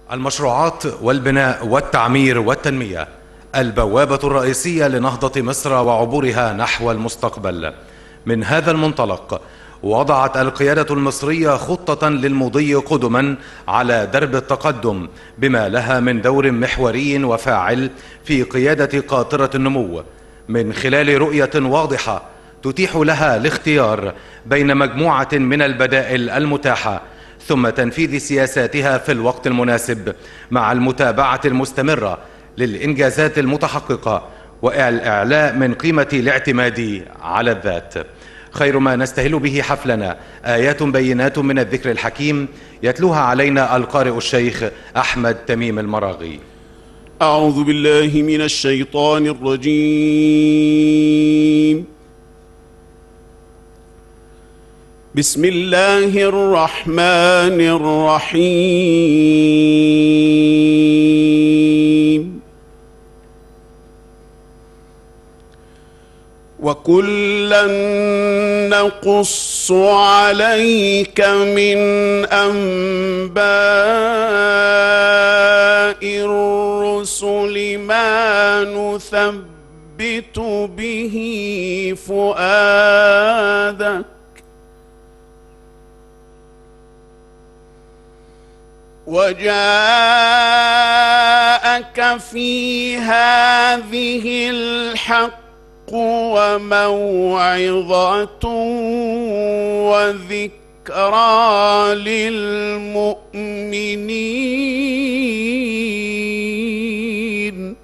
المشروعات والبناء والتعمير والتنمية البوابة الرئيسية لنهضة مصر وعبورها نحو المستقبل من هذا المنطلق وضعت القيادة المصرية خطة للمضي قدما على درب التقدم بما لها من دور محوري وفاعل في قيادة قاطرة النمو من خلال رؤية واضحة تتيح لها الاختيار بين مجموعة من البدائل المتاحة ثم تنفيذ سياساتها في الوقت المناسب مع المتابعة المستمرة للإنجازات المتحققة والإعلاء من قيمة الاعتماد على الذات خير ما نستهل به حفلنا آيات بينات من الذكر الحكيم يتلوها علينا القارئ الشيخ أحمد تميم المراغي أعوذ بالله من الشيطان الرجيم بسم الله الرحمن الرحيم وكلا نقص عليك من انباء الرسل ما نثبت به فؤادك وجاءك في هذه الحق وموعظة وذكرى للمؤمنين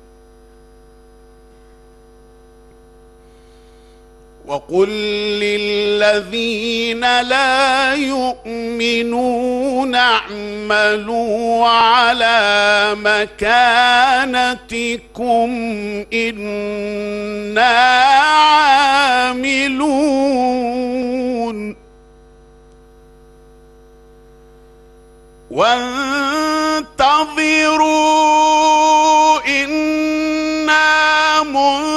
وقل للذين لا يؤمنون اعملوا على مكانتكم انا عاملون وانتظروا انا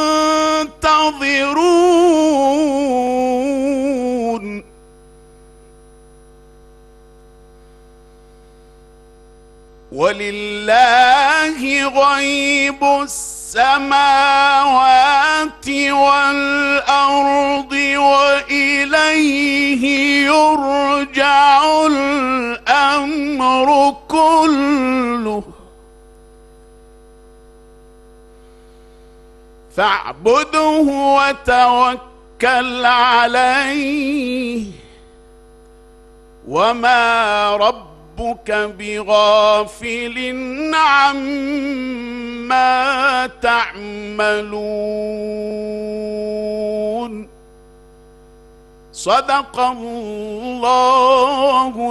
منتظرون ولله غيب السماوات والارض واليه يرجع الامر كله فاعبده وتوكل عليه وما ربك بغافل عما تعملون صدق الله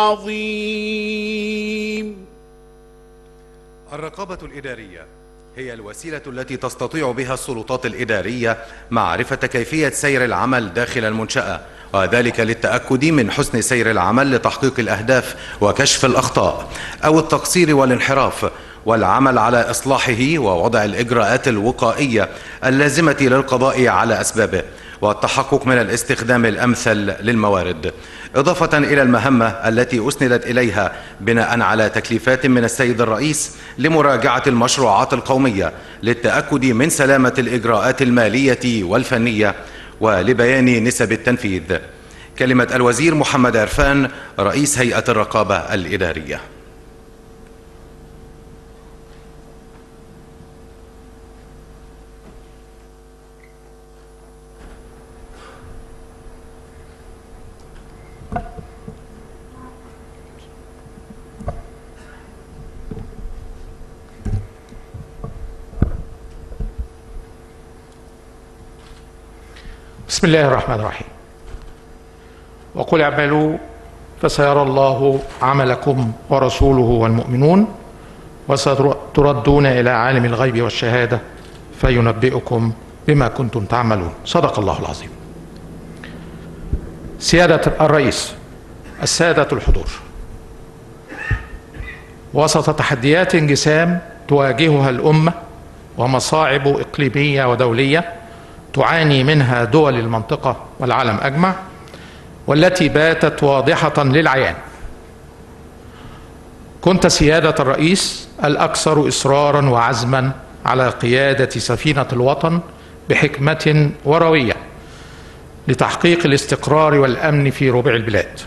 العظيم الرقابة الإدارية هي الوسيلة التي تستطيع بها السلطات الإدارية معرفة كيفية سير العمل داخل المنشأة وذلك للتأكد من حسن سير العمل لتحقيق الأهداف وكشف الأخطاء أو التقصير والانحراف والعمل على إصلاحه ووضع الإجراءات الوقائية اللازمة للقضاء على أسبابه والتحقق من الاستخدام الأمثل للموارد إضافة إلى المهمة التي أسندت إليها بناء على تكليفات من السيد الرئيس لمراجعة المشروعات القومية للتأكد من سلامة الإجراءات المالية والفنية ولبيان نسب التنفيذ كلمة الوزير محمد عرفان رئيس هيئة الرقابة الإدارية بسم الله الرحمن الرحيم وقل اعملوا فسيرى الله عملكم ورسوله والمؤمنون وستردون الى عالم الغيب والشهاده فينبئكم بما كنتم تعملون صدق الله العظيم سياده الرئيس الساده الحضور وسط تحديات جسام تواجهها الامه ومصاعب اقليميه ودوليه تعاني منها دول المنطقه والعالم اجمع والتي باتت واضحه للعيان كنت سيادة الرئيس الأكثر إصرارا وعزما على قيادة سفينة الوطن بحكمة وروية لتحقيق الاستقرار والأمن في ربع البلاد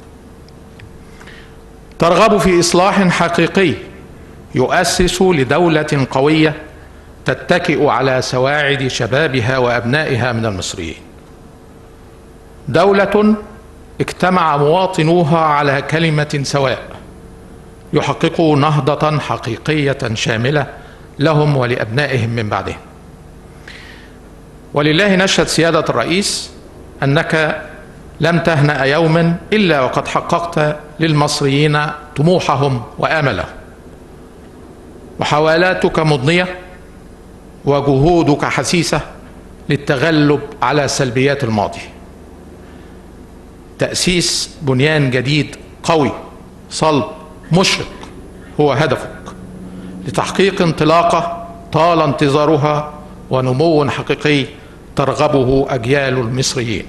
ترغب في إصلاح حقيقي يؤسس لدولة قوية تتكئ على سواعد شبابها وأبنائها من المصريين دولة اجتمع مواطنوها على كلمة سواء يحققوا نهضة حقيقية شاملة لهم ولأبنائهم من بعدهم ولله نشهد سيادة الرئيس أنك لم تهنأ يوما إلا وقد حققت للمصريين طموحهم وآملهم وحوالاتك مضنية وجهودك حسيسة للتغلب على سلبيات الماضي تأسيس بنيان جديد قوي صلب مشرق هو هدفك لتحقيق انطلاقة طال انتظارها ونمو حقيقي ترغبه أجيال المصريين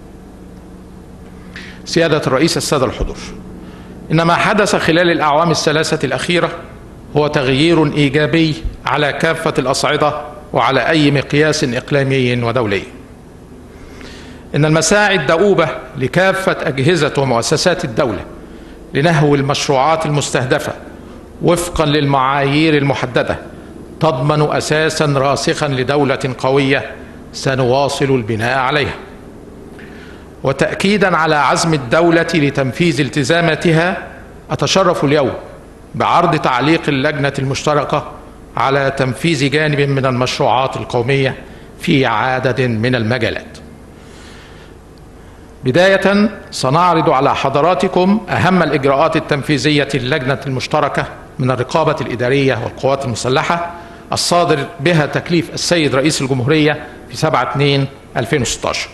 سيادة الرئيس السادة الحضور إن ما حدث خلال الأعوام الثلاثة الأخيرة هو تغيير إيجابي على كافة الأصعدة وعلى أي مقياس إقليمي ودولي إن المساعي الدؤوبة لكافة أجهزة ومؤسسات الدولة لنهو المشروعات المستهدفة وفقا للمعايير المحددة تضمن أساسا راسخا لدولة قوية سنواصل البناء عليها وتأكيدا على عزم الدولة لتنفيذ التزاماتها أتشرف اليوم بعرض تعليق اللجنة المشتركة على تنفيذ جانب من المشروعات القومية في عدد من المجالات بداية سنعرض على حضراتكم أهم الإجراءات التنفيذية اللجنة المشتركة من الرقابة الإدارية والقوات المسلحة الصادر بها تكليف السيد رئيس الجمهورية في 7 2 2016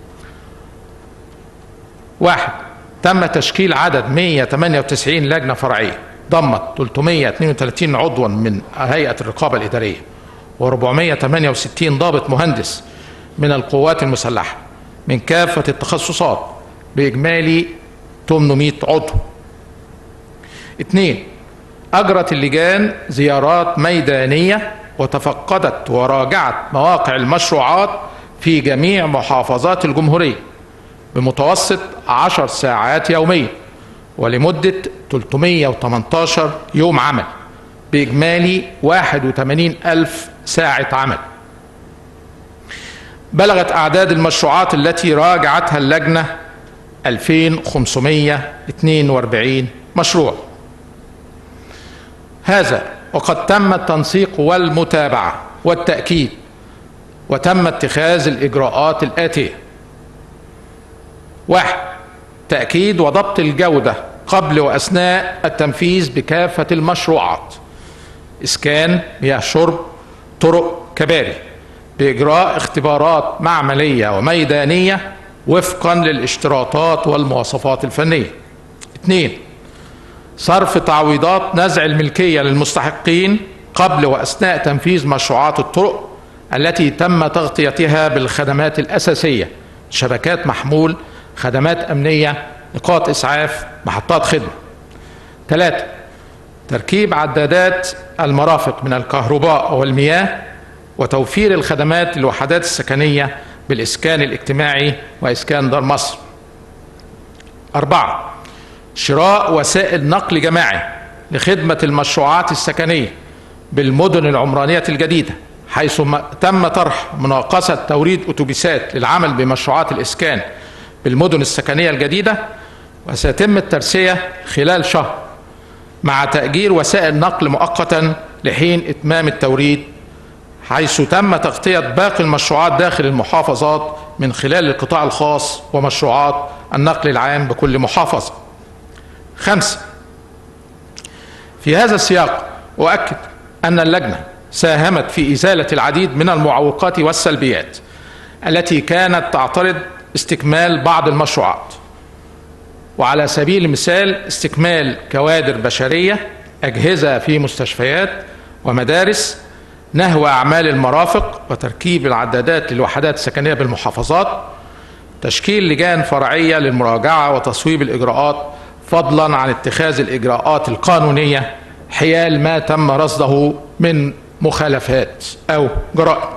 واحد تم تشكيل عدد 198 لجنة فرعية ضمت 332 عضوا من هيئة الرقابة الإدارية و468 ضابط مهندس من القوات المسلحة من كافة التخصصات بإجمالي 800 عضو اثنين أجرت اللجان زيارات ميدانية وتفقدت وراجعت مواقع المشروعات في جميع محافظات الجمهورية بمتوسط 10 ساعات يوميا ولمدة 318 يوم عمل بإجمالي 81 ألف ساعة عمل بلغت أعداد المشروعات التي راجعتها اللجنة 2542 مشروع هذا وقد تم التنسيق والمتابعة والتأكيد وتم اتخاذ الإجراءات الآتية واحد تأكيد وضبط الجودة قبل وأثناء التنفيذ بكافة المشروعات إسكان مياه شرب طرق كباري بإجراء اختبارات معملية وميدانية وفقا للاشتراطات والمواصفات الفنية اثنين صرف تعويضات نزع الملكية للمستحقين قبل وأثناء تنفيذ مشروعات الطرق التي تم تغطيتها بالخدمات الأساسية شبكات محمول خدمات أمنية نقاط إسعاف محطات خدمة ثلاثة تركيب عدادات المرافق من الكهرباء والمياه وتوفير الخدمات للوحدات السكنية بالإسكان الاجتماعي وإسكان دار مصر أربعة شراء وسائل نقل جماعي لخدمة المشروعات السكنية بالمدن العمرانية الجديدة حيث تم طرح مناقصة توريد أتوبيسات للعمل بمشروعات الإسكان بالمدن السكنية الجديدة وسيتم الترسية خلال شهر مع تأجير وسائل نقل مؤقتا لحين إتمام التوريد حيث تم تغطية باقي المشروعات داخل المحافظات من خلال القطاع الخاص ومشروعات النقل العام بكل محافظة خمسة في هذا السياق أؤكد أن اللجنة ساهمت في إزالة العديد من المعوقات والسلبيات التي كانت تعترض استكمال بعض المشروعات وعلى سبيل المثال استكمال كوادر بشرية أجهزة في مستشفيات ومدارس نهو أعمال المرافق وتركيب العدادات للوحدات السكنية بالمحافظات تشكيل لجان فرعية للمراجعة وتصويب الإجراءات فضلا عن اتخاذ الإجراءات القانونية حيال ما تم رصده من مخالفات أو جرائم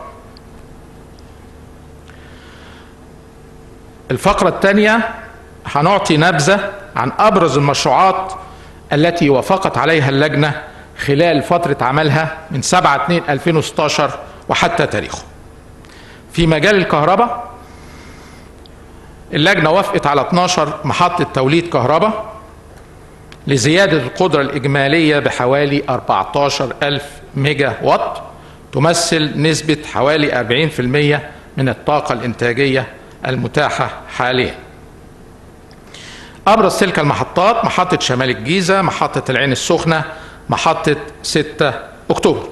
الفقرة الثانية هنعطي نبذة عن أبرز المشروعات التي وافقت عليها اللجنة خلال فترة عملها من 7 2 2016 وحتى تاريخه. في مجال الكهرباء اللجنة وافقت على 12 محطة توليد كهرباء لزيادة القدرة الإجمالية بحوالي 14 ألف ميجا وات تمثل نسبة حوالي 40% من الطاقة الإنتاجية المتاحة حاليا أبرز تلك المحطات محطة شمال الجيزة محطة العين السخنة محطة 6 أكتوبر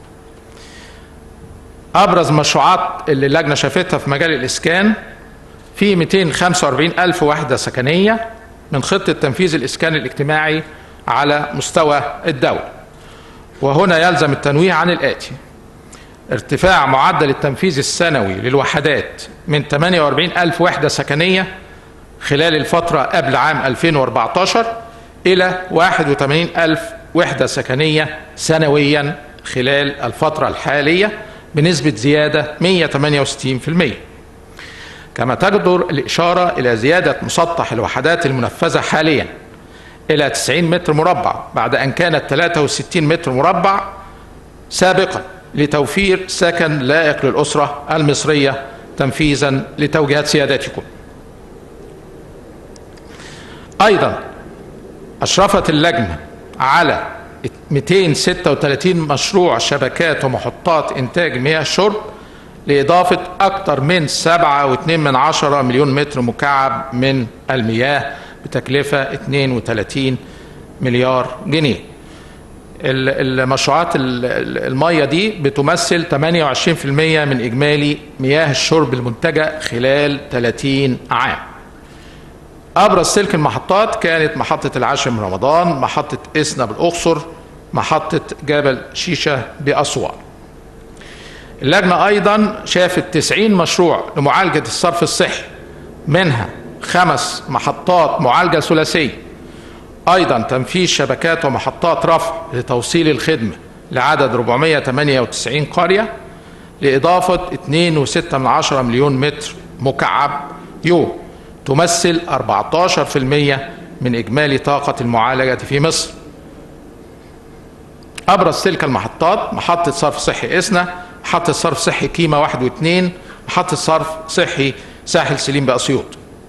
أبرز مشروعات اللي اللجنة شافتها في مجال الإسكان في 245 ألف وحدة سكنية من خطة تنفيذ الإسكان الاجتماعي على مستوى الدولة وهنا يلزم التنويه عن الآتي ارتفاع معدل التنفيذ السنوي للوحدات من 48 ألف وحدة سكنية خلال الفترة قبل عام 2014 إلى 81 ألف وحدة سكنية سنويا خلال الفترة الحالية بنسبة زيادة 168% كما تجدر الإشارة إلى زيادة مسطح الوحدات المنفذة حاليا إلى 90 متر مربع بعد أن كانت 63 متر مربع سابقا لتوفير سكن لائق للأسرة المصرية تنفيذا لتوجيهات سيادتكم أيضا أشرفت اللجنة على 236 مشروع شبكات ومحطات إنتاج مياه الشرب لإضافة أكثر من 7.2 من عشرة مليون متر مكعب من المياه بتكلفة 32 مليار جنيه المشروعات المية دي بتمثل 28% من إجمالي مياه الشرب المنتجة خلال 30 عام أبرز تلك المحطات كانت محطة العاشر من رمضان محطة إسنا بالأقصر محطة جبل شيشة بأسوان اللجنة أيضا شافت 90 مشروع لمعالجة الصرف الصحي منها خمس محطات معالجة ثلاثية أيضا تنفيذ شبكات ومحطات رفع لتوصيل الخدمة لعدد 498 قرية لإضافة 2.6 مليون متر مكعب يوم تمثل 14% من إجمالي طاقة المعالجة في مصر أبرز تلك المحطات محطة صرف صحي إسنا محطة صرف صحي كيما واحد واثنين محطة صرف صحي ساحل سليم بأسيوط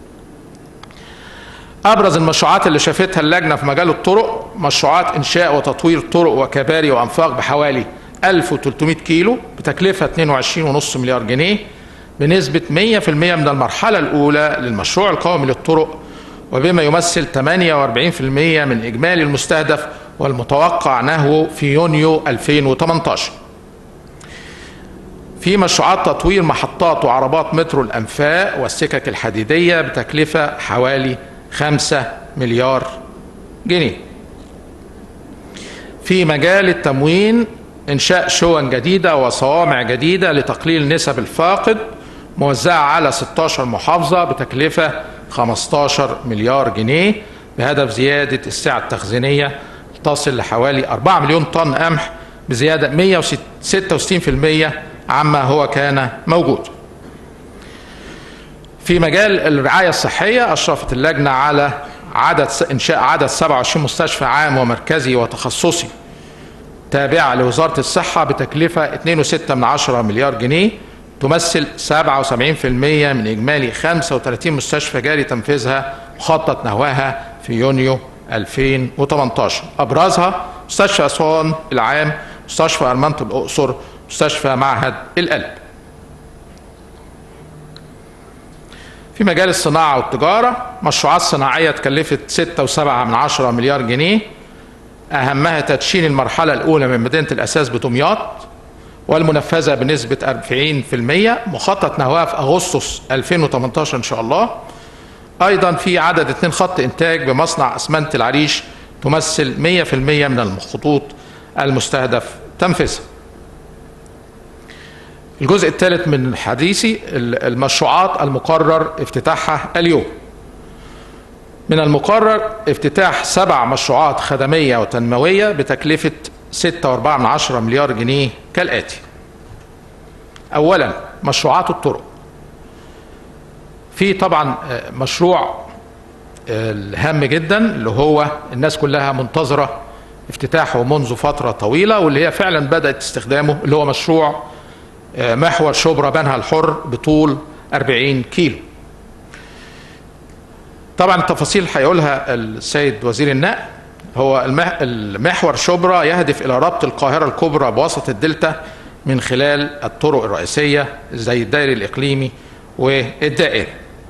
أبرز المشروعات اللي شافتها اللجنة في مجال الطرق مشروعات إنشاء وتطوير طرق وكباري وأنفاق بحوالي 1300 كيلو بتكلفة 22.5 مليار جنيه بنسبة 100% من المرحلة الأولى للمشروع القومي للطرق وبما يمثل 48% من إجمالي المستهدف والمتوقع نهوه في يونيو 2018 في مشروعات تطوير محطات وعربات مترو الأنفاق والسكك الحديدية بتكلفة حوالي 5 مليار جنيه في مجال التموين إنشاء شون جديدة وصوامع جديدة لتقليل نسب الفاقد موزعة على 16 محافظة بتكلفة 15 مليار جنيه بهدف زيادة السعة التخزينية تصل لحوالي 4 مليون طن قمح بزيادة 166% عما هو كان موجود في مجال الرعاية الصحية أشرفت اللجنة على عدد إنشاء عدد 27 مستشفى عام ومركزي وتخصصي تابعة لوزارة الصحة بتكلفة 2.6 من عشرة مليار جنيه تمثل 77% من إجمالي 35 مستشفى جاري تنفيذها مخطط نهواها في يونيو 2018 أبرزها مستشفى أسوان العام مستشفى أرمنة الأقصر مستشفى معهد القلب في مجال الصناعة والتجارة مشروعات صناعية تكلفت 6.7 من عشرة مليار جنيه أهمها تدشين المرحلة الأولى من مدينة الأساس بدمياط والمنفذة بنسبة 40% مخطط نهوها في أغسطس 2018 إن شاء الله أيضا في عدد اثنين خط إنتاج بمصنع أسمنت العريش تمثل 100% من الخطوط المستهدف تنفيذها الجزء الثالث من حديثي المشروعات المقرر افتتاحها اليوم من المقرر افتتاح سبع مشروعات خدمية وتنموية بتكلفة 6.4 مليار جنيه كالآتي أولا مشروعات الطرق في طبعا مشروع الهام جدا اللي هو الناس كلها منتظرة افتتاحه منذ فترة طويلة واللي هي فعلا بدأت استخدامه اللي هو مشروع محور شبرا بنها الحر بطول 40 كيلو طبعا التفاصيل هيقولها السيد وزير النقل هو المحور شبرا يهدف الى ربط القاهره الكبرى بوسط الدلتا من خلال الطرق الرئيسيه زي الدائري الاقليمي والدائري.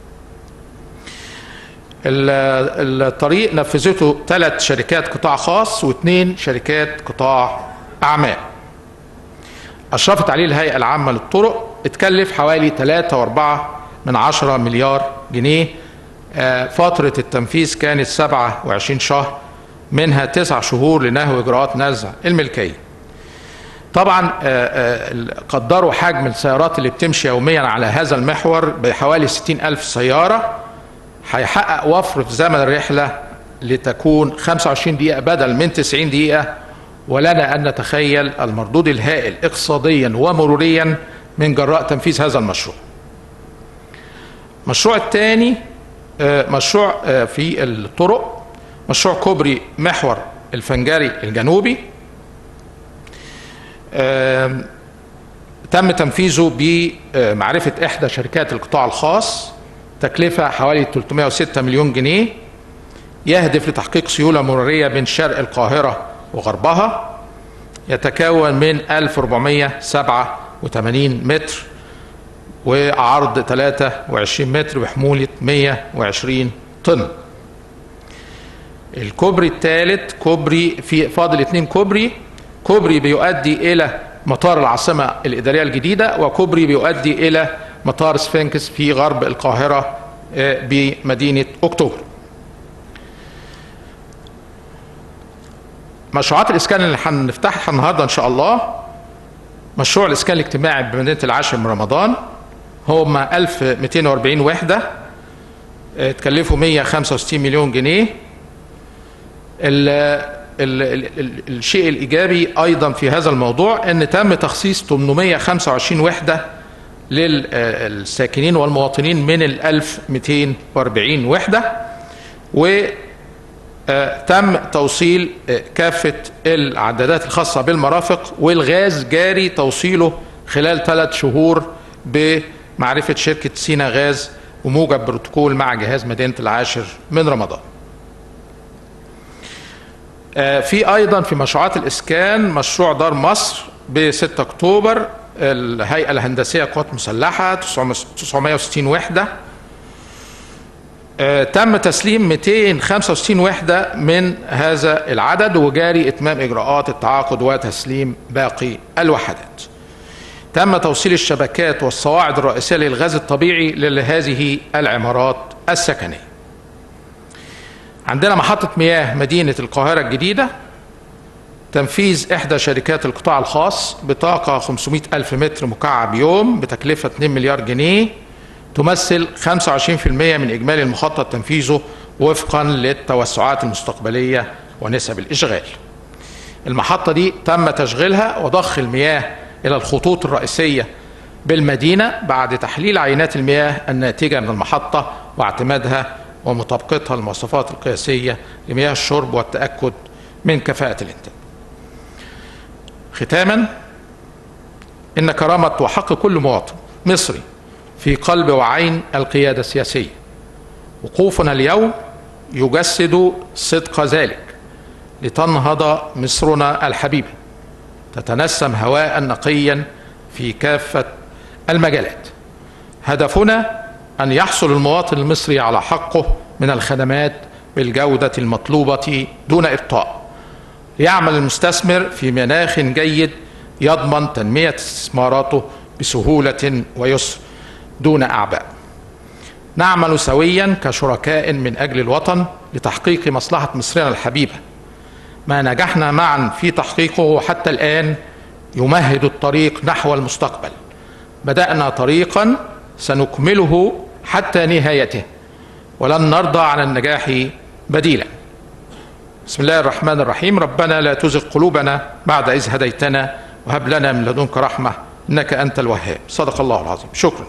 الطريق نفذته ثلاث شركات قطاع خاص واثنين شركات قطاع اعمال. اشرفت عليه الهيئه العامه للطرق اتكلف حوالي 3.4 من 10 مليار جنيه فترة التنفيذ كانت 27 شهر منها تسع شهور لنهو إجراءات نزع الملكية طبعا قدروا حجم السيارات اللي بتمشي يوميا على هذا المحور بحوالي 60 ألف سيارة هيحقق وفر في زمن الرحلة لتكون 25 دقيقة بدل من 90 دقيقة ولنا أن نتخيل المردود الهائل اقتصاديا ومروريا من جراء تنفيذ هذا المشروع المشروع الثاني مشروع في الطرق مشروع كوبري محور الفنجري الجنوبي تم تنفيذه بمعرفة إحدى شركات القطاع الخاص تكلفة حوالي 306 مليون جنيه يهدف لتحقيق سيولة مرورية بين شرق القاهرة وغربها يتكون من 1487 متر وعرض 23 متر بحمولة 120 طن الكوبري الثالث كوبري في فاضل اثنين كوبري كوبري بيؤدي الى مطار العاصمة الإدارية الجديدة وكوبري بيؤدي إلى مطار سفنكس في غرب القاهرة بمدينة أكتوبر مشروعات الإسكان اللي هنفتحها النهاردة إن شاء الله مشروع الإسكان الاجتماعي بمدينة العاشر من رمضان هم 1240 وحدة اتكلفوا 165 مليون جنيه ال ال ال الشيء الإيجابي أيضا في هذا الموضوع أن تم تخصيص 825 وحدة للساكنين والمواطنين من ال 1240 وحدة وتم توصيل كافة العدادات الخاصة بالمرافق والغاز جاري توصيله خلال ثلاث شهور بمعرفة شركة سينا غاز وموجب بروتوكول مع جهاز مدينة العاشر من رمضان في أيضا في مشروعات الإسكان مشروع دار مصر ب 6 أكتوبر الهيئة الهندسية قوات مسلحة 960 وحدة تم تسليم 265 وحدة من هذا العدد وجاري إتمام إجراءات التعاقد وتسليم باقي الوحدات تم توصيل الشبكات والصواعد الرئيسية للغاز الطبيعي لهذه العمارات السكنية عندنا محطة مياه مدينة القاهرة الجديدة تنفيذ إحدى شركات القطاع الخاص بطاقة 500 ألف متر مكعب يوم بتكلفة 2 مليار جنيه تمثل 25% من إجمالي المخطط تنفيذه وفقا للتوسعات المستقبلية ونسب الإشغال المحطة دي تم تشغيلها وضخ المياه إلى الخطوط الرئيسية بالمدينة بعد تحليل عينات المياه الناتجة من المحطة واعتمادها ومطابقتها المواصفات القياسية لمياه الشرب والتأكد من كفاءة الإنتاج. ختاما إن كرامة وحق كل مواطن مصري في قلب وعين القيادة السياسية. وقوفنا اليوم يجسد صدق ذلك لتنهض مصرنا الحبيبة تتنسم هواء نقيا في كافة المجالات. هدفنا أن يحصل المواطن المصري على حقه من الخدمات بالجودة المطلوبة دون إبطاء ليعمل المستثمر في مناخ جيد يضمن تنمية استثماراته بسهولة ويسر دون أعباء نعمل سويا كشركاء من أجل الوطن لتحقيق مصلحة مصرنا الحبيبة ما نجحنا معا في تحقيقه حتى الآن يمهد الطريق نحو المستقبل بدأنا طريقا سنكمله حتى نهايته ولن نرضى على النجاح بديلا بسم الله الرحمن الرحيم ربنا لا تزغ قلوبنا بعد إذ هديتنا وهب لنا من لدنك رحمة إنك أنت الوهاب صدق الله العظيم شكرا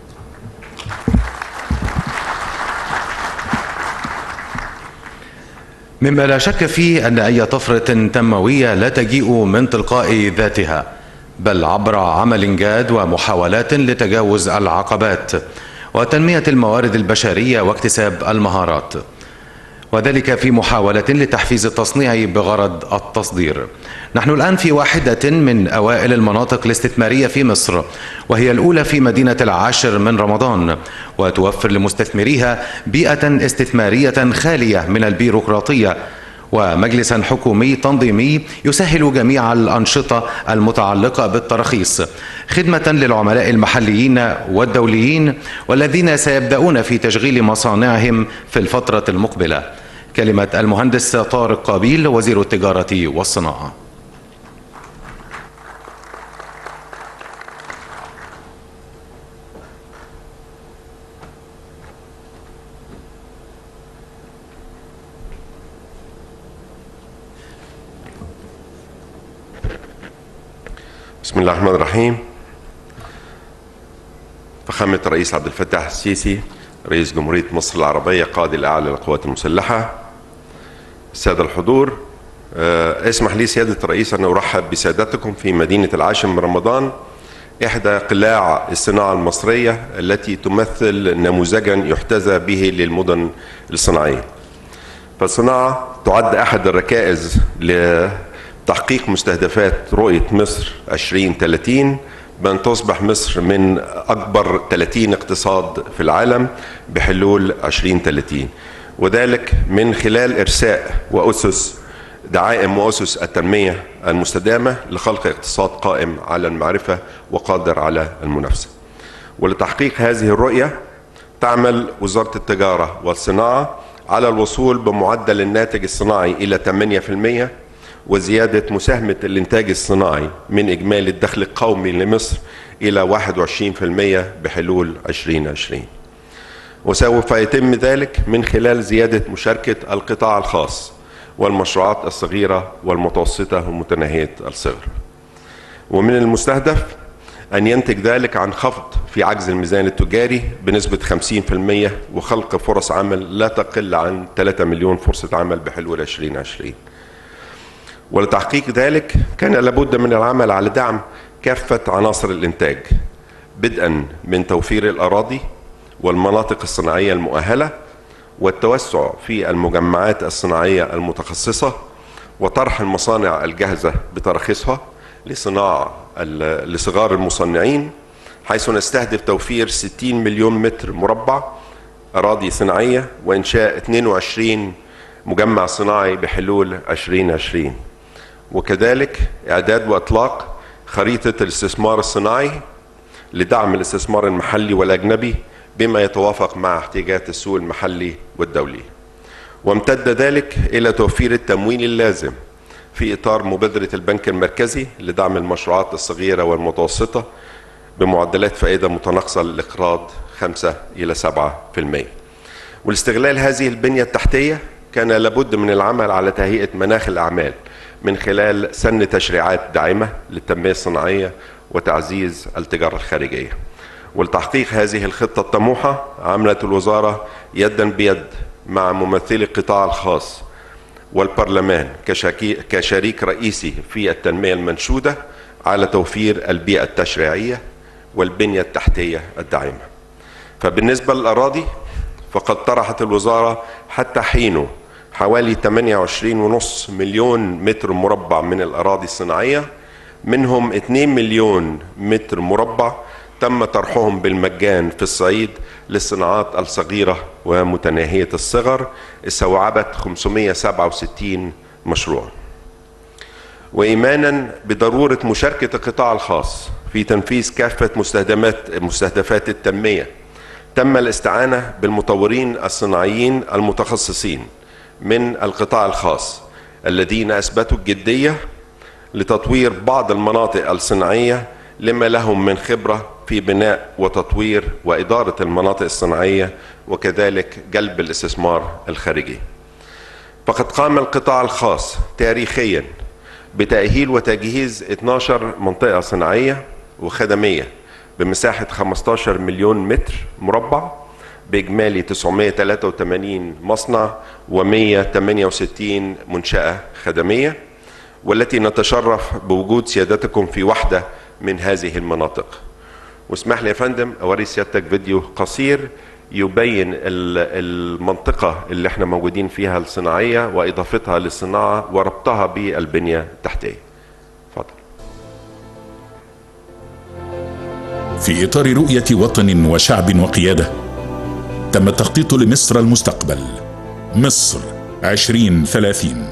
مما لا شك فيه أن أي طفرة تنموية لا تجيء من تلقاء ذاتها بل عبر عمل جاد ومحاولات لتجاوز العقبات وتنمية الموارد البشرية واكتساب المهارات وذلك في محاولة لتحفيز التصنيع بغرض التصدير. نحن الآن في واحدة من أوائل المناطق الاستثمارية في مصر وهي الأولى في مدينة العاشر من رمضان وتوفر لمستثمريها بيئة استثمارية خالية من البيروقراطية ومجلسا حكومي تنظيمي يسهل جميع الأنشطة المتعلقة بالتراخيص خدمة للعملاء المحليين والدوليين والذين سيبدأون في تشغيل مصانعهم في الفترة المقبلة كلمة المهندس طارق قابيل وزير التجارة والصناعة بسم الله الرحمن الرحيم فخامة الرئيس عبد الفتاح السيسي رئيس جمهورية مصر العربية قائد الأعلى للقوات المسلحة السادة الحضور آه، اسمح لي سيادة الرئيس أن أرحب بسادتكم في مدينة العاشر من رمضان إحدى قلاع الصناعة المصرية التي تمثل نموذجا يحتذى به للمدن الصناعية فالصناعة تعد أحد الركائز لتحقيق مستهدفات رؤية مصر 2030 بأن تصبح مصر من أكبر 30 اقتصاد في العالم بحلول 2030 وذلك من خلال إرساء وأسس دعائم وأسس التنمية المستدامة لخلق اقتصاد قائم على المعرفة وقادر على المنافسة ولتحقيق هذه الرؤية تعمل وزارة التجارة والصناعة على الوصول بمعدل الناتج الصناعي إلى 8% وزيادة مساهمة الإنتاج الصناعي من إجمالي الدخل القومي لمصر إلى 21% بحلول 2020 وسوف يتم ذلك من خلال زيادة مشاركة القطاع الخاص والمشروعات الصغيرة والمتوسطة ومتناهية الصغر ومن المستهدف أن ينتج ذلك عن خفض في عجز الميزان التجاري بنسبة 50% وخلق فرص عمل لا تقل عن 3 مليون فرصة عمل بحلول 2020 ولتحقيق ذلك كان لابد من العمل على دعم كافة عناصر الإنتاج بدءا من توفير الأراضي والمناطق الصناعية المؤهلة والتوسع في المجمعات الصناعية المتخصصة وطرح المصانع الجاهزة بتراخيصها لصناعة لصغار المصنعين حيث نستهدف توفير 60 مليون متر مربع أراضي صناعية وإنشاء 22 مجمع صناعي بحلول 2020 وكذلك إعداد وإطلاق خريطة الاستثمار الصناعي لدعم الاستثمار المحلي والأجنبي بما يتوافق مع احتياجات السوق المحلي والدولي وامتد ذلك إلى توفير التمويل اللازم في إطار مبادرة البنك المركزي لدعم المشروعات الصغيرة والمتوسطة بمعدلات فائدة متناقصة للإقراض 5 إلى 7% والاستغلال هذه البنية التحتية كان لابد من العمل على تهيئة مناخ الأعمال من خلال سن تشريعات داعمة للتنمية الصناعية وتعزيز التجارة الخارجية ولتحقيق هذه الخطة الطموحة عملت الوزارة يدا بيد مع ممثلي القطاع الخاص والبرلمان كشريك رئيسي في التنمية المنشودة على توفير البيئة التشريعية والبنية التحتية الداعمة فبالنسبة للأراضي فقد طرحت الوزارة حتى حينه حوالي 28.5 مليون متر مربع من الأراضي الصناعية منهم 2 مليون متر مربع تم طرحهم بالمجان في الصعيد للصناعات الصغيرة ومتناهية الصغر استوعبت 567 مشروع وإيمانا بضرورة مشاركة القطاع الخاص في تنفيذ كافة مستهدفات مستهدفات التنمية تم الاستعانة بالمطورين الصناعيين المتخصصين من القطاع الخاص الذين أثبتوا الجدية لتطوير بعض المناطق الصناعية لما لهم من خبرة في بناء وتطوير وإدارة المناطق الصناعية وكذلك جلب الاستثمار الخارجي فقد قام القطاع الخاص تاريخيا بتأهيل وتجهيز 12 منطقة صناعية وخدمية بمساحة 15 مليون متر مربع بإجمالي 983 مصنع و168 منشأة خدمية والتي نتشرف بوجود سيادتكم في واحدة من هذه المناطق واسمح لي يا فندم أوري سيادتك فيديو قصير يبين ال- المنطقة اللي احنا موجودين فيها الصناعية وإضافتها للصناعة وربطها بالبنية التحتية اتفضل في إطار رؤية وطن وشعب وقيادة تم التخطيط لمصر المستقبل مصر 2030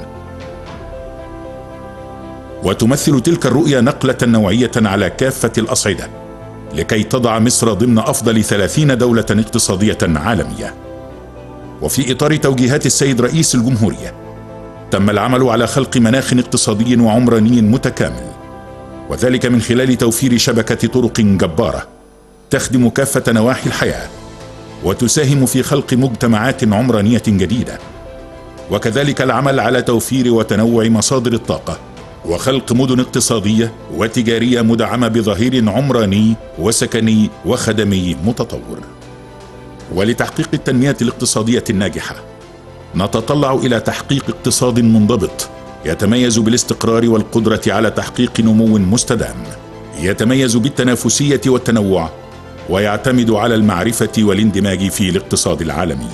وتمثل تلك الرؤية نقلة نوعية على كافة الأصعدة لكي تضع مصر ضمن أفضل ثلاثين دولة اقتصادية عالمية وفي إطار توجيهات السيد رئيس الجمهورية تم العمل على خلق مناخ اقتصادي وعمراني متكامل وذلك من خلال توفير شبكة طرق جبارة تخدم كافة نواحي الحياة وتساهم في خلق مجتمعات عمرانية جديدة وكذلك العمل على توفير وتنوع مصادر الطاقة وخلق مدن اقتصادية وتجارية مدعمة بظهير عمراني وسكني وخدمي متطور ولتحقيق التنمية الاقتصادية الناجحة نتطلع إلى تحقيق اقتصاد منضبط يتميز بالاستقرار والقدرة على تحقيق نمو مستدام يتميز بالتنافسية والتنوع ويعتمد على المعرفة والاندماج في الاقتصاد العالمي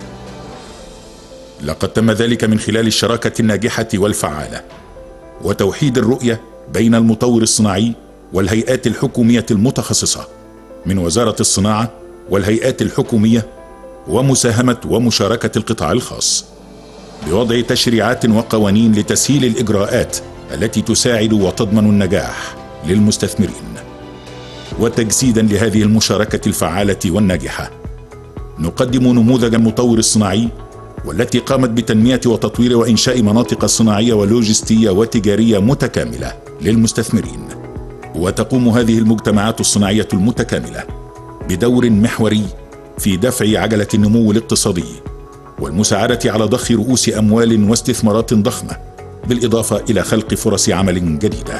لقد تم ذلك من خلال الشراكة الناجحة والفعالة وتوحيد الرؤية بين المطور الصناعي والهيئات الحكومية المتخصصة من وزارة الصناعة والهيئات الحكومية ومساهمة ومشاركة القطاع الخاص بوضع تشريعات وقوانين لتسهيل الإجراءات التي تساعد وتضمن النجاح للمستثمرين وتجسيدا لهذه المشاركة الفعالة والناجحة نقدم نموذج المطور الصناعي والتي قامت بتنمية وتطوير وإنشاء مناطق صناعية ولوجستية وتجارية متكاملة للمستثمرين وتقوم هذه المجتمعات الصناعية المتكاملة بدور محوري في دفع عجلة النمو الاقتصادي والمساعدة على ضخ رؤوس أموال واستثمارات ضخمة بالإضافة إلى خلق فرص عمل جديدة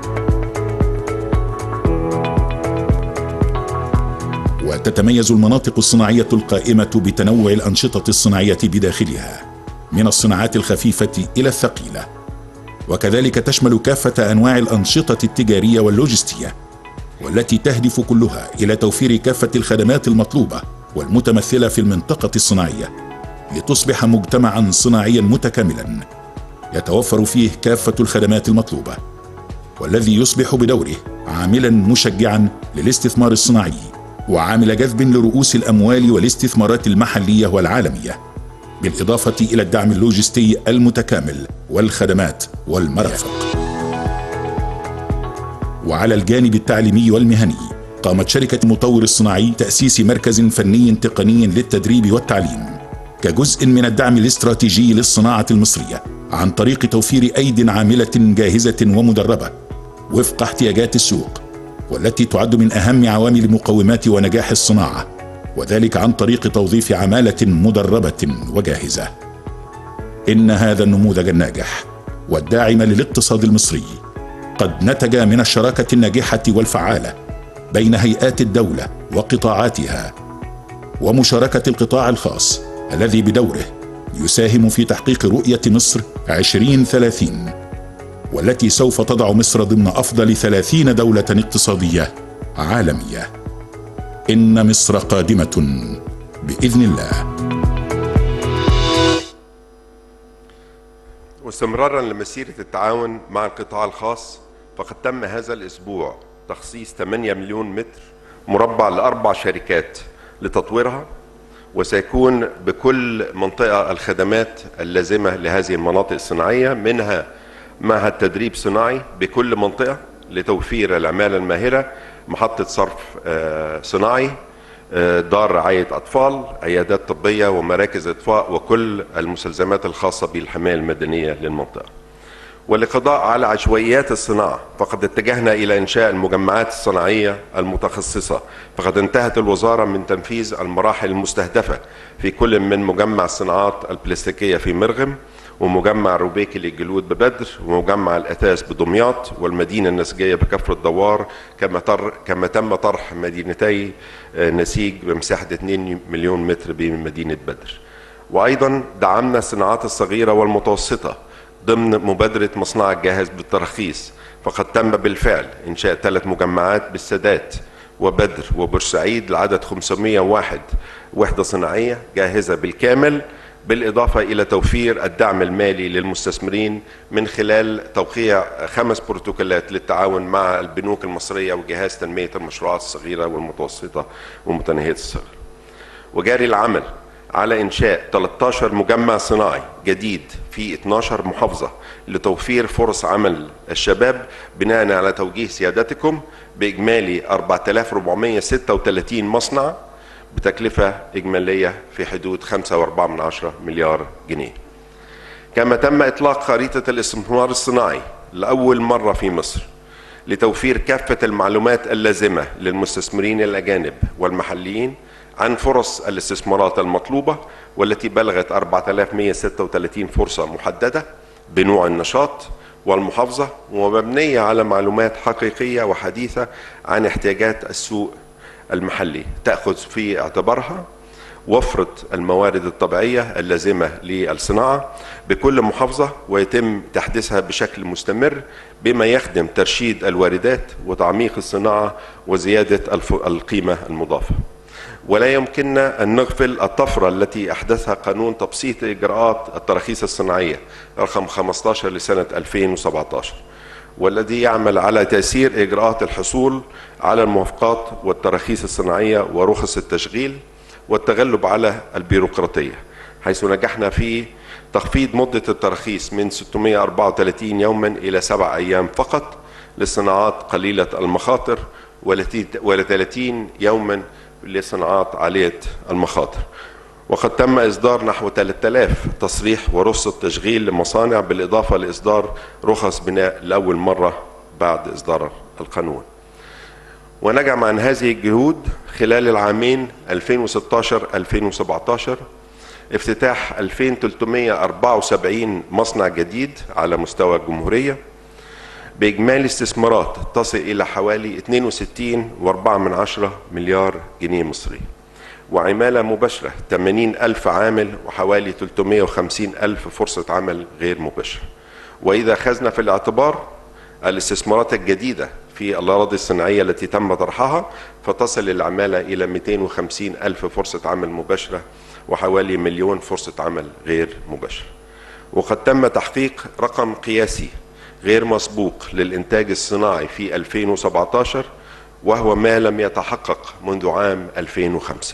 وتتميز المناطق الصناعية القائمة بتنوع الأنشطة الصناعية بداخلها من الصناعات الخفيفة إلى الثقيلة وكذلك تشمل كافة أنواع الأنشطة التجارية واللوجستية والتي تهدف كلها إلى توفير كافة الخدمات المطلوبة والمتمثلة في المنطقة الصناعية لتصبح مجتمعا صناعيا متكاملا يتوفر فيه كافة الخدمات المطلوبة والذي يصبح بدوره عاملا مشجعا للاستثمار الصناعي وعامل جذب لرؤوس الاموال والاستثمارات المحليه والعالميه بالاضافه الى الدعم اللوجستي المتكامل والخدمات والمرافق وعلى الجانب التعليمي والمهني قامت شركه المطور الصناعي تاسيس مركز فني تقني للتدريب والتعليم كجزء من الدعم الاستراتيجي للصناعه المصريه عن طريق توفير ايد عامله جاهزه ومدربه وفق احتياجات السوق والتي تعد من اهم عوامل مقومات ونجاح الصناعه وذلك عن طريق توظيف عماله مدربه وجاهزه ان هذا النموذج الناجح والداعم للاقتصاد المصري قد نتج من الشراكه الناجحه والفعاله بين هيئات الدوله وقطاعاتها ومشاركه القطاع الخاص الذي بدوره يساهم في تحقيق رؤيه مصر 2030 والتي سوف تضع مصر ضمن أفضل ثلاثين دولة اقتصادية عالمية إن مصر قادمة بإذن الله واستمرارا لمسيرة التعاون مع القطاع الخاص فقد تم هذا الأسبوع تخصيص 8 مليون متر مربع لأربع شركات لتطويرها وسيكون بكل منطقة الخدمات اللازمة لهذه المناطق الصناعية منها معهد تدريب صناعي بكل منطقة لتوفير العمالة الماهرة محطة صرف آه، صناعي آه، دار رعاية أطفال عيادات طبية ومراكز إطفاء وكل المستلزمات الخاصة بالحماية المدنية للمنطقة ولقضاء على عشوائيات الصناعة فقد اتجهنا إلى إنشاء المجمعات الصناعية المتخصصة فقد انتهت الوزارة من تنفيذ المراحل المستهدفة في كل من مجمع الصناعات البلاستيكية في مرغم ومجمع روبيكي للجلود ببدر ومجمع الأثاث بدمياط والمدينة النسيجية بكفر الدوار كما, تر كما تم طرح مدينتي آه، نسيج بمساحة 2 مليون متر بمدينة بدر وأيضا دعمنا الصناعات الصغيرة والمتوسطة ضمن مبادرة مصنع الجاهز بالترخيص فقد تم بالفعل إنشاء ثلاث مجمعات بالسادات وبدر وبورسعيد لعدد 501 وحدة صناعية جاهزة بالكامل بالإضافة إلى توفير الدعم المالي للمستثمرين من خلال توقيع خمس بروتوكولات للتعاون مع البنوك المصرية وجهاز تنمية المشروعات الصغيرة والمتوسطة ومتناهية الصغر وجاري العمل على إنشاء 13 مجمع صناعي جديد في 12 محافظة لتوفير فرص عمل الشباب بناء على توجيه سيادتكم بإجمالي 4436 مصنع بتكلفة إجمالية في حدود 5.4 مليار جنيه كما تم إطلاق خريطة الاستثمار الصناعي لأول مرة في مصر لتوفير كافة المعلومات اللازمة للمستثمرين الأجانب والمحليين عن فرص الاستثمارات المطلوبة والتي بلغت 4136 فرصة محددة بنوع النشاط والمحافظة ومبنية على معلومات حقيقية وحديثة عن احتياجات السوق المحلي تأخذ في اعتبارها وفرة الموارد الطبيعية اللازمة للصناعة بكل محافظة ويتم تحديثها بشكل مستمر بما يخدم ترشيد الواردات وتعميق الصناعة وزيادة الف- القيمة المضافة ولا يمكننا أن نغفل الطفرة التي أحدثها قانون تبسيط إجراءات التراخيص الصناعية رقم 15 لسنة 2017 والذي يعمل على تيسير إجراءات الحصول على الموافقات والتراخيص الصناعية ورخص التشغيل والتغلب على البيروقراطية حيث نجحنا في تخفيض مدة التراخيص من 634 يوما إلى سبع أيام فقط للصناعات قليلة المخاطر ول 30 يوما لصناعات عالية المخاطر وقد تم إصدار نحو 3000 تصريح ورخصة تشغيل لمصانع بالإضافة لإصدار رخص بناء لأول مرة بعد إصدار القانون ونجم عن هذه الجهود خلال العامين 2016-2017 افتتاح 2374 مصنع جديد على مستوى الجمهورية بإجمالي استثمارات تصل إلى حوالي 62.4 مليار جنيه مصري وعمالة مباشرة 80 ألف عامل وحوالي 350 ألف فرصة عمل غير مباشرة وإذا أخذنا في الاعتبار الاستثمارات الجديدة في الأراضي الصناعية التي تم طرحها فتصل العمالة إلى 250 ألف فرصة عمل مباشرة وحوالي مليون فرصة عمل غير مباشرة وقد تم تحقيق رقم قياسي غير مسبوق للإنتاج الصناعي في 2017 وهو ما لم يتحقق منذ عام 2005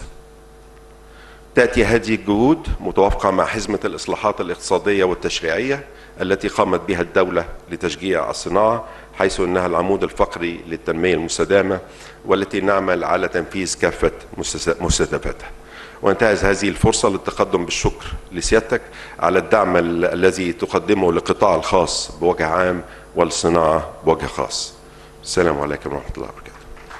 تأتي هذه الجهود متوافقة مع حزمة الإصلاحات الاقتصادية والتشريعية التي قامت بها الدولة لتشجيع الصناعة حيث أنها العمود الفقري للتنمية المستدامة والتي نعمل على تنفيذ كافة مستهدفاتها وانتهز هذه الفرصة للتقدم بالشكر لسيادتك على الدعم ال- الذي تقدمه للقطاع الخاص بوجه عام والصناعة بوجه خاص السلام عليكم ورحمة الله وبركاته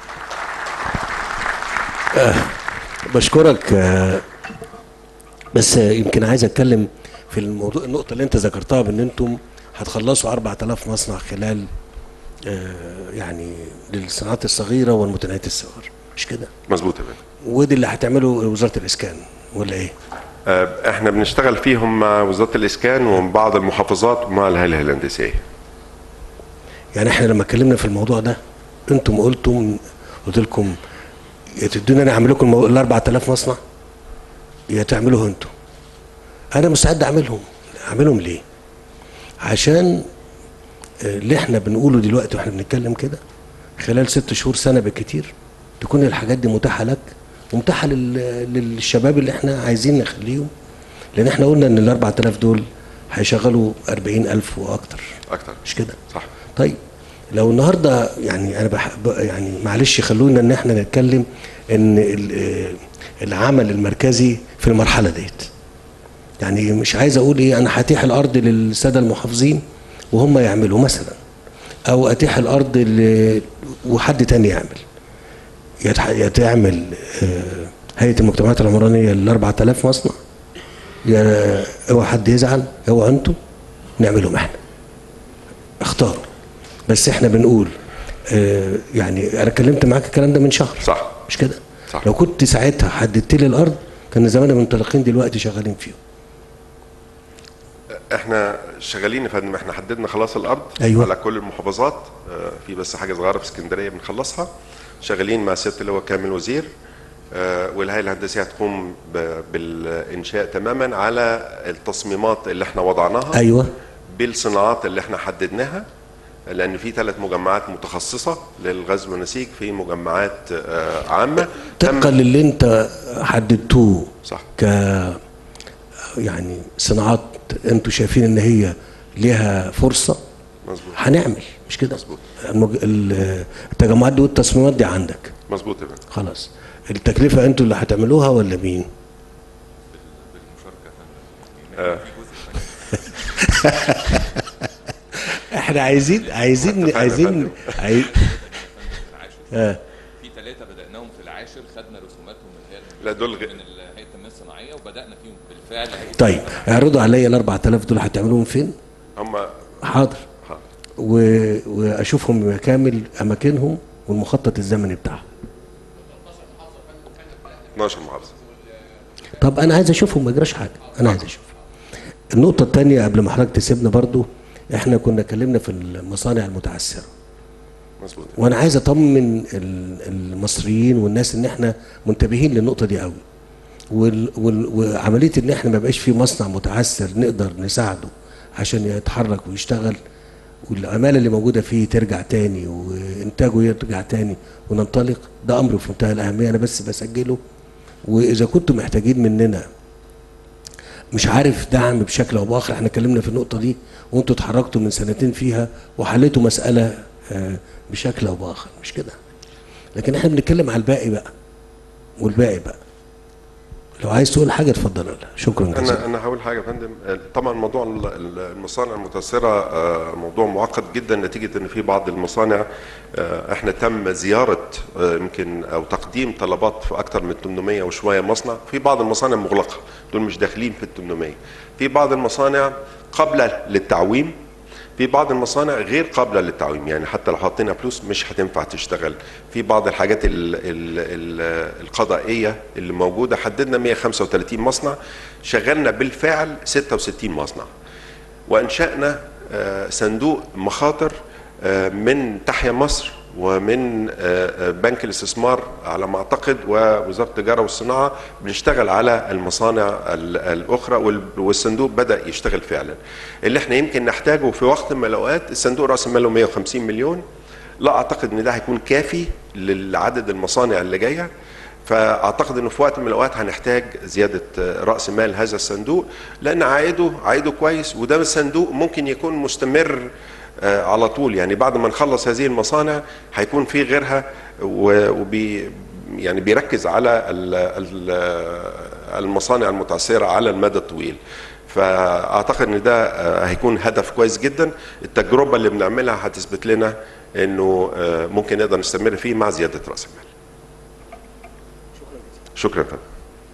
بشكرك آه، بس آه، يمكن عايز اتكلم في الموضوع النقطة اللي انت ذكرتها بان انتم هتخلصوا 4000 مصنع خلال آه، يعني للصناعات الصغيرة والمتناهية الصغر مش كده؟ مظبوط يا فندم ودي اللي هتعمله وزارة الإسكان ولا إيه؟ آه، احنا بنشتغل فيهم مع وزارة الإسكان وبعض المحافظات ومع الهيئة الهندسية يعني احنا لما اتكلمنا في الموضوع ده انتم قلتم قلت لكم يا تدوني انا اعمل لكم المو- ال 4000 مصنع يا تعملوه انتم انا مستعد اعملهم اعملهم ليه عشان آه، اللي احنا بنقوله دلوقتي واحنا بنتكلم كده خلال ست شهور سنه بالكتير تكون الحاجات دي متاحه لك ومتاحه لل- للشباب اللي احنا عايزين نخليهم لان احنا قلنا ان ال 4000 دول هيشغلوا 40000 واكتر أكتر مش كده صح طيب لو النهارده يعني انا بح ب- يعني معلش خلونا ان احنا نتكلم ان ال- آه، العمل المركزي في المرحله ديت يعني مش عايز اقول ايه انا هتيح الارض للساده المحافظين وهم يعملوا مثلا او اتيح الارض ل- وحد تاني يعمل يتح- يا تعمل آه، هيئه المجتمعات العمرانيه ال 4000 مصنع يا اوعى حد يزعل اوعى انتوا نعملهم احنا اختاروا بس احنا بنقول آه، يعني انا اتكلمت معاك الكلام ده من شهر صح مش كده صح. لو كنت ساعتها حددت لي الارض كان زماننا منطلقين دلوقتي شغالين فيهم احنا شغالين يا فندم احنا حددنا خلاص الارض أيوة. على كل المحافظات آه، في بس حاجه صغيره في اسكندريه بنخلصها شغالين مع سياده اللواء كامل وزير آه، والهيئه الهندسيه هتقوم ب- بالانشاء تماما على التصميمات اللي احنا وضعناها ايوه بالصناعات اللي احنا حددناها لان في ثلاث مجمعات متخصصه للغزل والنسيج في مجمعات آه، عامه طبقا تم- للي انت حددتوه صح ك يعني صناعات انتوا شايفين ان هي ليها فرصه مظبوط هنعمل مش كده مظبوط. المج... ال- التجمعات دي والتصميمات دي عندك مظبوط يا فندم خلاص التكلفه انتوا اللي هتعملوها ولا مين احنا عايزين عايزين اتفقنا يا عايزين فندم. عايز اه في ثلاثة بدأناهم في العاشر خدنا رسوماتهم من هي لا، دول غ- من هيئة التنمية الصناعية وبدأنا فيهم بالفعل طيب اعرضوا عليا ال 4000 دول هتعملوهم فين؟ هم حاضر حاضر. و... واشوفهم كامل اماكنهم والمخطط الزمني بتاعهم 12 محافظه طب انا عايز اشوفهم ما يجراش حاجه انا عايز اشوف النقطه الثانيه قبل ما حضرتك تسيبنا برضو احنا كنا اتكلمنا في المصانع المتعثره مظبوط وانا عايز اطمن ال- المصريين والناس ان احنا منتبهين للنقطه دي قوي وال وال وعمليه ان احنا ما يبقاش في مصنع متعثر نقدر نساعده عشان يتحرك ويشتغل والعماله اللي موجوده فيه ترجع تاني وانتاجه يرجع تاني وننطلق ده امر في منتهى الاهميه انا بس بسجله واذا كنتم محتاجين مننا مش عارف دعم بشكل او باخر احنا اتكلمنا في النقطه دي وانتوا اتحركتوا من سنتين فيها وحليتوا مساله آه، بشكل او باخر مش كده لكن احنا بنتكلم على الباقي بقى والباقي بقى لو عايز تقول حاجه اتفضل يلا. شكرا انا جزيلا انا هقول حاجه يا فندم آه، طبعا موضوع ال- ال- المصانع المتاثره آه، موضوع معقد جدا نتيجه ان في بعض المصانع آه، احنا تم زياره آه، يمكن او تقديم طلبات في اكثر من 800 وشويه مصنع في بعض المصانع مغلقه دول مش داخلين في ال 800 في بعض المصانع قابله للتعويم في بعض المصانع غير قابله للتعويم يعني حتى لو حطينا فلوس مش هتنفع تشتغل في بعض الحاجات ال ال ال القضائيه اللي موجوده حددنا 135 مصنع شغلنا بالفعل 66 مصنع وانشانا آه، صندوق مخاطر آه، من تحيا مصر ومن آه، آه، بنك الاستثمار على ما اعتقد ووزاره التجاره والصناعه بنشتغل على المصانع ال- الاخرى وال- والصندوق بدا يشتغل فعلا اللي احنا يمكن نحتاجه في وقت من الاوقات الصندوق راس ماله 150 مليون لا اعتقد ان ده هيكون كافي للعدد المصانع اللي جايه فاعتقد انه في وقت من الاوقات هنحتاج زياده آه، راس مال هذا الصندوق لان عائده عائده كويس وده الصندوق ممكن يكون مستمر آه، على طول يعني بعد ما نخلص هذه المصانع هيكون في غيرها و- وبي يعني بيركز على ال- ال- المصانع المتعثره على المدى الطويل فاعتقد ان ده آه، هيكون هدف كويس جدا التجربه اللي بنعملها هتثبت لنا انه آه، ممكن نقدر نستمر فيه مع زياده راس المال شكرا فندم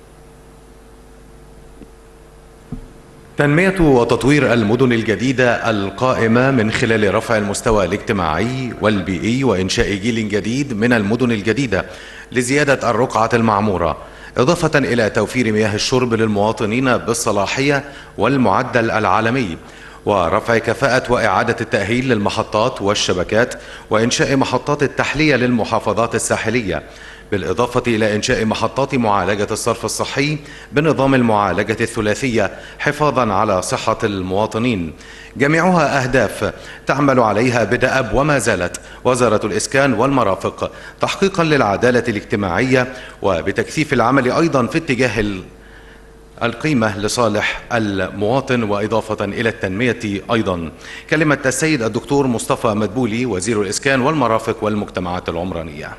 تنمية وتطوير المدن الجديدة القائمة من خلال رفع المستوى الاجتماعي والبيئي وإنشاء جيل جديد من المدن الجديدة لزيادة الرقعة المعمورة إضافة إلى توفير مياه الشرب للمواطنين بالصلاحية والمعدل العالمي ورفع كفاءة وإعادة التأهيل للمحطات والشبكات وإنشاء محطات التحلية للمحافظات الساحلية بالإضافة إلى إنشاء محطات معالجة الصرف الصحي بنظام المعالجة الثلاثية حفاظا على صحة المواطنين جميعها أهداف تعمل عليها بدأب وما زالت وزارة الإسكان والمرافق تحقيقا للعدالة الاجتماعية وبتكثيف العمل أيضا في اتجاه ال- القيمة لصالح المواطن وإضافة إلى التنمية أيضا كلمة السيد الدكتور مصطفى مدبولي وزير الإسكان والمرافق والمجتمعات العمرانية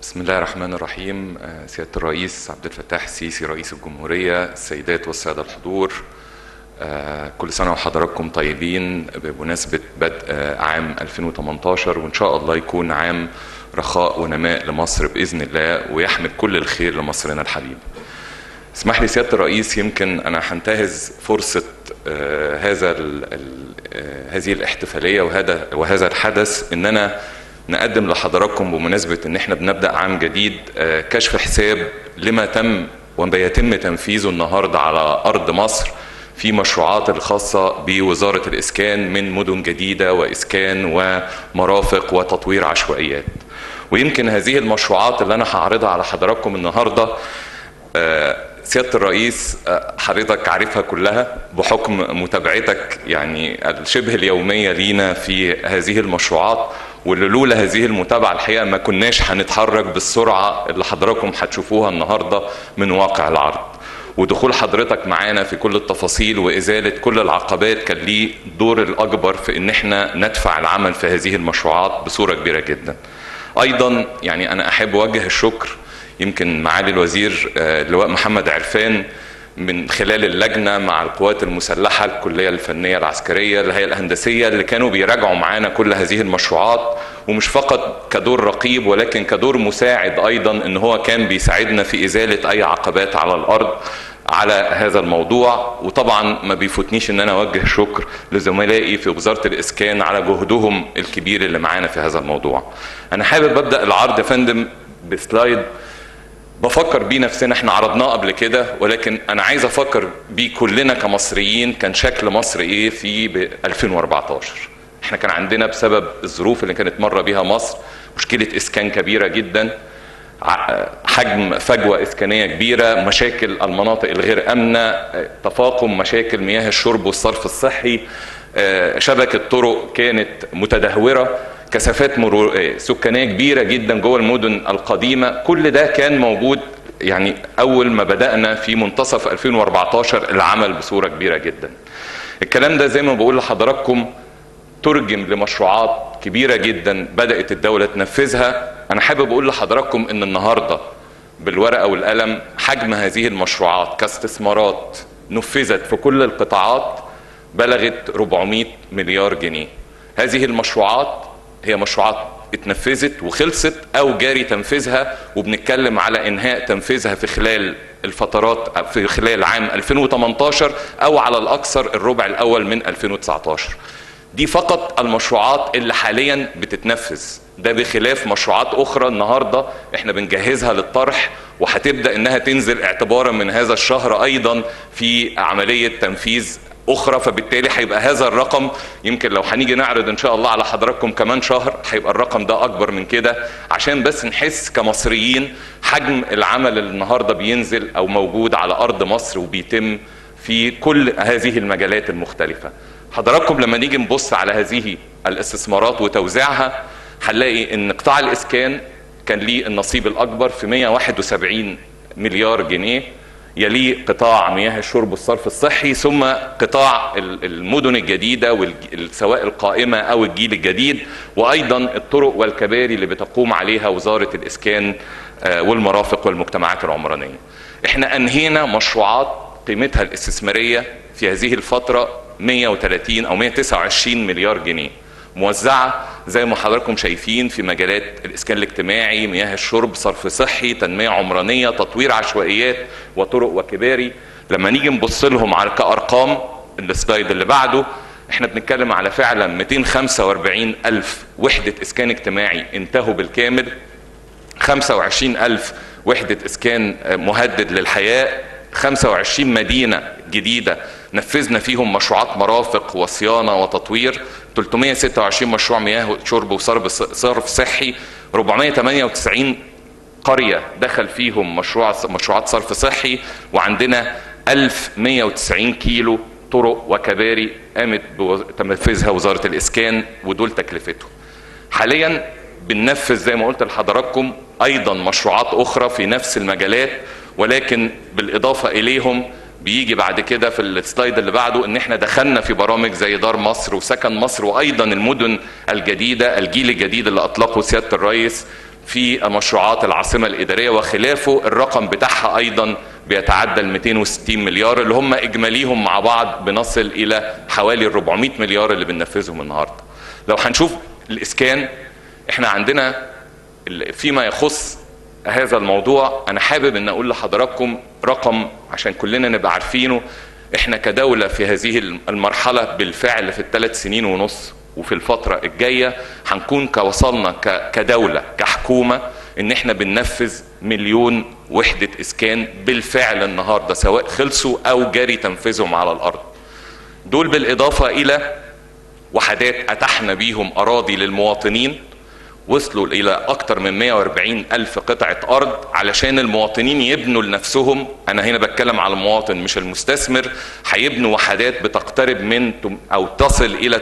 بسم الله الرحمن الرحيم آه، سيادة الرئيس عبد الفتاح السيسي رئيس الجمهورية السيدات والسادة الحضور آه، كل سنة وحضراتكم طيبين بمناسبة بدء آه، عام 2018 وإن شاء الله يكون عام رخاء ونماء لمصر بإذن الله ويحمل كل الخير لمصرنا الحبيبة اسمح لي سيادة الرئيس يمكن أنا هنتهز فرصة آه، هذا ال- ال- آه، هذه الاحتفالية وهذا وهذا الحدث إن أنا نقدم لحضراتكم بمناسبة إن إحنا بنبدأ عام جديد آه، كشف حساب لما تم وما يتم تنفيذه النهاردة على أرض مصر في مشروعات الخاصة بوزارة الإسكان من مدن جديدة وإسكان ومرافق وتطوير عشوائيات ويمكن هذه المشروعات اللي أنا هعرضها على حضراتكم النهاردة آه، سيادة الرئيس آه، حضرتك عارفها كلها بحكم متابعتك يعني الشبه اليومية لينا في هذه المشروعات واللي لولا هذه المتابعة الحقيقة ما كناش هنتحرك بالسرعة اللي حضراتكم هتشوفوها النهاردة من واقع العرض ودخول حضرتك معانا في كل التفاصيل وإزالة كل العقبات كان ليه دور الأكبر في إن احنا ندفع العمل في هذه المشروعات بصورة كبيرة جدا أيضا يعني أنا أحب أوجه الشكر يمكن معالي الوزير آه، اللواء محمد عرفان من خلال اللجنة مع القوات المسلحة الكلية الفنية العسكرية الهيئة الهندسية اللي كانوا بيراجعوا معانا كل هذه المشروعات ومش فقط كدور رقيب ولكن كدور مساعد أيضا إن هو كان بيساعدنا في إزالة أي عقبات على الأرض على هذا الموضوع وطبعا ما بيفوتنيش ان انا اوجه شكر لزملائي في وزاره الاسكان على جهدهم الكبير اللي معانا في هذا الموضوع. انا حابب ابدا العرض يا فندم بسلايد بفكر بيه نفسنا احنا عرضناه قبل كده ولكن انا عايز افكر بيه كلنا كمصريين كان شكل مصر ايه في ب 2014 احنا كان عندنا بسبب الظروف اللي كانت مر بيها مصر مشكله اسكان كبيره جدا ع- حجم فجوه اسكانيه كبيره مشاكل المناطق الغير امنه تفاقم مشاكل مياه الشرب والصرف الصحي آه، شبكه طرق كانت متدهوره كثافات مرور آه، سكانيه كبيره جدا جوه المدن القديمه كل ده كان موجود يعني اول ما بدانا في منتصف 2014 العمل بصوره كبيره جدا الكلام ده زي ما بقول لحضراتكم ترجم لمشروعات كبيره جدا بدات الدوله تنفذها انا حابب اقول لحضراتكم ان النهارده بالورقه والقلم حجم هذه المشروعات كاستثمارات نفذت في كل القطاعات بلغت 400 مليار جنيه هذه المشروعات هي مشروعات اتنفذت وخلصت او جاري تنفيذها وبنتكلم على انهاء تنفيذها في خلال الفترات في خلال عام 2018 او على الاكثر الربع الاول من 2019 دي فقط المشروعات اللي حاليا بتتنفذ ده بخلاف مشروعات اخرى النهارده احنا بنجهزها للطرح وهتبدا انها تنزل اعتبارا من هذا الشهر ايضا في عمليه تنفيذ اخرى فبالتالي هيبقى هذا الرقم يمكن لو هنيجي نعرض ان شاء الله على حضراتكم كمان شهر هيبقى الرقم ده اكبر من كده عشان بس نحس كمصريين حجم العمل اللي النهارده بينزل او موجود على ارض مصر وبيتم في كل هذه المجالات المختلفه حضراتكم لما نيجي نبص على هذه الاستثمارات وتوزيعها هنلاقي ان قطاع الاسكان كان ليه النصيب الاكبر في 171 مليار جنيه يليه قطاع مياه الشرب والصرف الصحي ثم قطاع ال- المدن الجديده والج- سواء القائمه او الجيل الجديد وايضا الطرق والكباري اللي بتقوم عليها وزاره الاسكان آه، والمرافق والمجتمعات العمرانيه. احنا انهينا مشروعات قيمتها الاستثماريه في هذه الفتره 130 او 129 مليار جنيه. موزعة زي ما حضراتكم شايفين في مجالات الإسكان الاجتماعي مياه الشرب صرف صحي تنمية عمرانية تطوير عشوائيات وطرق وكباري لما نيجي نبص لهم على كأرقام السلايد اللي بعده احنا بنتكلم على فعلا 245 ألف وحدة إسكان اجتماعي انتهوا بالكامل 25 ألف وحدة إسكان مهدد للحياة 25 مدينة جديدة نفذنا فيهم مشروعات مرافق وصيانة وتطوير 326 مشروع مياه شرب وصرف صرف صحي 498 قرية دخل فيهم مشروع مشروعات صرف صحي وعندنا 1190 كيلو طرق وكباري قامت بتنفيذها وزارة الإسكان ودول تكلفتهم حاليا بننفذ زي ما قلت لحضراتكم ايضا مشروعات اخرى في نفس المجالات ولكن بالاضافه اليهم بيجي بعد كده في السلايد اللي بعده ان احنا دخلنا في برامج زي دار مصر وسكن مصر وايضا المدن الجديده الجيل الجديد اللي اطلقه سياده الرئيس في مشروعات العاصمة الإدارية وخلافه الرقم بتاعها أيضا بيتعدى ال 260 مليار اللي هم إجماليهم مع بعض بنصل إلى حوالي ال 400 مليار اللي بننفذهم النهاردة لو هنشوف الإسكان احنا عندنا ال- فيما يخص هذا الموضوع أنا حابب أن أقول لحضراتكم رقم عشان كلنا نبقى عارفينه احنا كدولة في هذه المرحلة بالفعل في الثلاث سنين ونص وفي الفترة الجاية هنكون كوصلنا ك- كدولة كحكومة ان احنا بننفذ مليون وحدة اسكان بالفعل النهاردة سواء خلصوا او جاري تنفيذهم على الارض دول بالاضافة الى وحدات اتحنا بيهم اراضي للمواطنين وصلوا الى اكتر من 140 الف قطعة ارض علشان المواطنين يبنوا لنفسهم انا هنا بتكلم على المواطن مش المستثمر هيبنوا وحدات بتقترب من تم- او تصل الى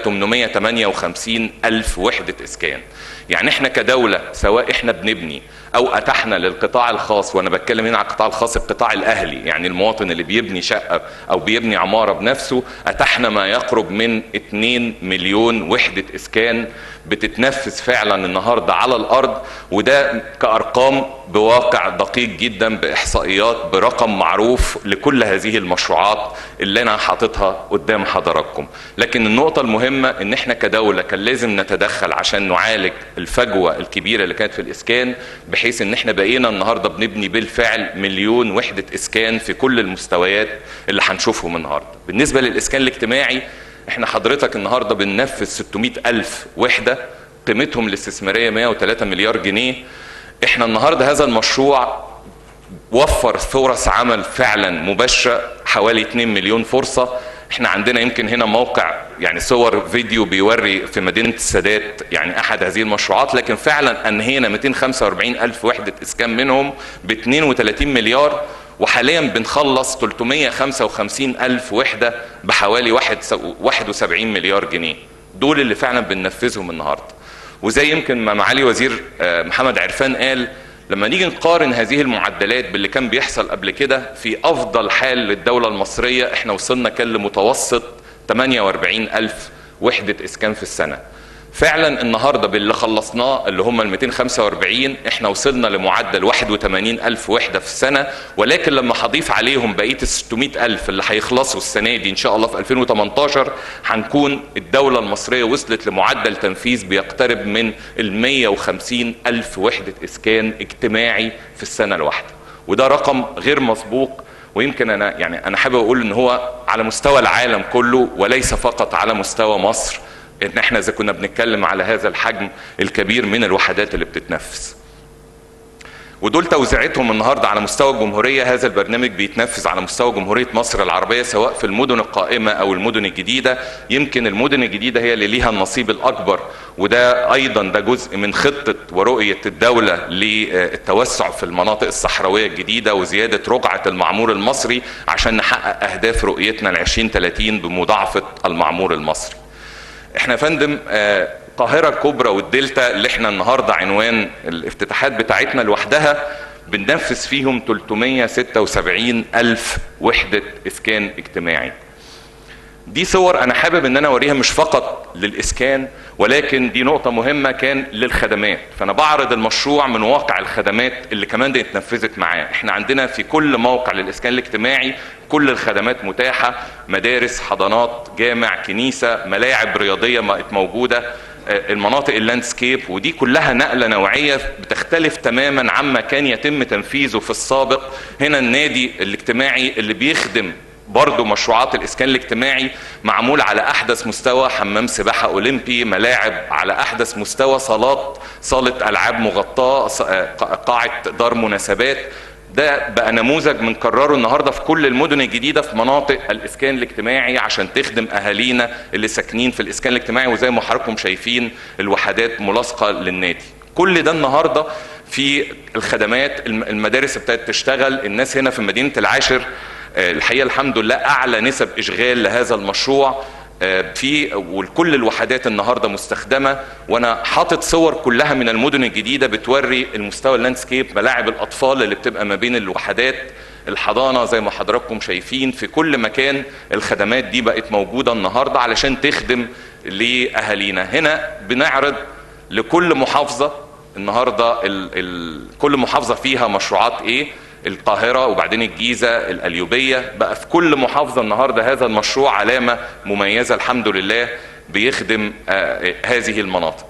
858 الف وحدة اسكان يعني احنا كدولة سواء احنا بنبني او اتحنا للقطاع الخاص وانا بتكلم هنا على القطاع الخاص القطاع الاهلي يعني المواطن اللي بيبني شقة او بيبني عمارة بنفسه اتحنا ما يقرب من 2 مليون وحدة اسكان بتتنفذ فعلا النهارده على الارض وده كارقام بواقع دقيق جدا باحصائيات برقم معروف لكل هذه المشروعات اللي انا حاططها قدام حضراتكم لكن النقطه المهمه ان احنا كدوله كان لازم نتدخل عشان نعالج الفجوه الكبيره اللي كانت في الاسكان بحيث ان احنا بقينا النهارده بنبني بالفعل مليون وحده اسكان في كل المستويات اللي هنشوفهم النهارده بالنسبه للاسكان الاجتماعي احنا حضرتك النهارده بننفذ 600 الف وحده قيمتهم الاستثماريه 103 مليار جنيه احنا النهارده هذا المشروع وفر فرص عمل فعلا مباشره حوالي 2 مليون فرصه احنا عندنا يمكن هنا موقع يعني صور فيديو بيوري في مدينه السادات يعني احد هذه المشروعات لكن فعلا انهينا 245 الف وحده اسكان منهم ب 32 مليار وحاليا بنخلص 355 ألف وحدة بحوالي واحد 71 مليار جنيه دول اللي فعلا بننفذهم النهاردة وزي يمكن ما معالي وزير آه، محمد عرفان قال لما نيجي نقارن هذه المعدلات باللي كان بيحصل قبل كده في أفضل حال للدولة المصرية احنا وصلنا كان لمتوسط 48 ألف وحدة إسكان في السنة فعلا النهارده باللي خلصناه اللي هم ال 245 احنا وصلنا لمعدل 81 الف وحده في السنه ولكن لما هضيف عليهم بقيه ال 600 الف اللي هيخلصوا السنه دي ان شاء الله في 2018 هنكون الدوله المصريه وصلت لمعدل تنفيذ بيقترب من ال 150 الف وحده اسكان اجتماعي في السنه الواحده وده رقم غير مسبوق ويمكن انا يعني انا حابب اقول ان هو على مستوى العالم كله وليس فقط على مستوى مصر ان احنا اذا كنا بنتكلم على هذا الحجم الكبير من الوحدات اللي بتتنفذ ودول توزيعتهم النهارده على مستوى الجمهوريه هذا البرنامج بيتنفذ على مستوى جمهوريه مصر العربيه سواء في المدن القائمه او المدن الجديده يمكن المدن الجديده هي اللي ليها النصيب الاكبر وده ايضا ده جزء من خطه ورؤيه الدوله للتوسع في المناطق الصحراويه الجديده وزياده رقعه المعمور المصري عشان نحقق اهداف رؤيتنا ل 2030 بمضاعفه المعمور المصري. احنا يا فندم آه، القاهرة الكبرى والدلتا اللي احنا النهاردة عنوان الافتتاحات بتاعتنا لوحدها بننفذ فيهم 376 ألف وحدة إسكان اجتماعي دي صور انا حابب ان انا اوريها مش فقط للاسكان ولكن دي نقطة مهمة كان للخدمات فانا بعرض المشروع من واقع الخدمات اللي كمان دي اتنفذت معاه احنا عندنا في كل موقع للاسكان الاجتماعي كل الخدمات متاحة مدارس حضانات جامع كنيسة ملاعب رياضية بقت موجودة آه، المناطق اللاندسكيب ودي كلها نقلة نوعية بتختلف تماما عما كان يتم تنفيذه في السابق هنا النادي الاجتماعي اللي بيخدم برضه مشروعات الاسكان الاجتماعي معمول على احدث مستوى حمام سباحه اولمبي ملاعب على احدث مستوى صالات صاله العاب مغطاه ص- آه، قاعه دار مناسبات ده بقى نموذج بنكرره النهارده في كل المدن الجديده في مناطق الاسكان الاجتماعي عشان تخدم اهالينا اللي ساكنين في الاسكان الاجتماعي وزي ما حضراتكم شايفين الوحدات ملاصقه للنادي كل ده النهارده في الخدمات الم- المدارس ابتدت تشتغل الناس هنا في مدينه العاشر آه، الحقيقه الحمد لله اعلى نسب اشغال لهذا المشروع آه، في وكل الوحدات النهارده مستخدمه وانا حاطط صور كلها من المدن الجديده بتوري المستوى اللاندسكيب ملاعب الاطفال اللي بتبقى ما بين الوحدات الحضانه زي ما حضراتكم شايفين في كل مكان الخدمات دي بقت موجوده النهارده علشان تخدم لاهالينا هنا بنعرض لكل محافظه النهارده ال ال كل محافظه فيها مشروعات ايه القاهرة وبعدين الجيزة الأليوبية بقى في كل محافظة النهاردة هذا المشروع علامة مميزة الحمد لله بيخدم آه هذه المناطق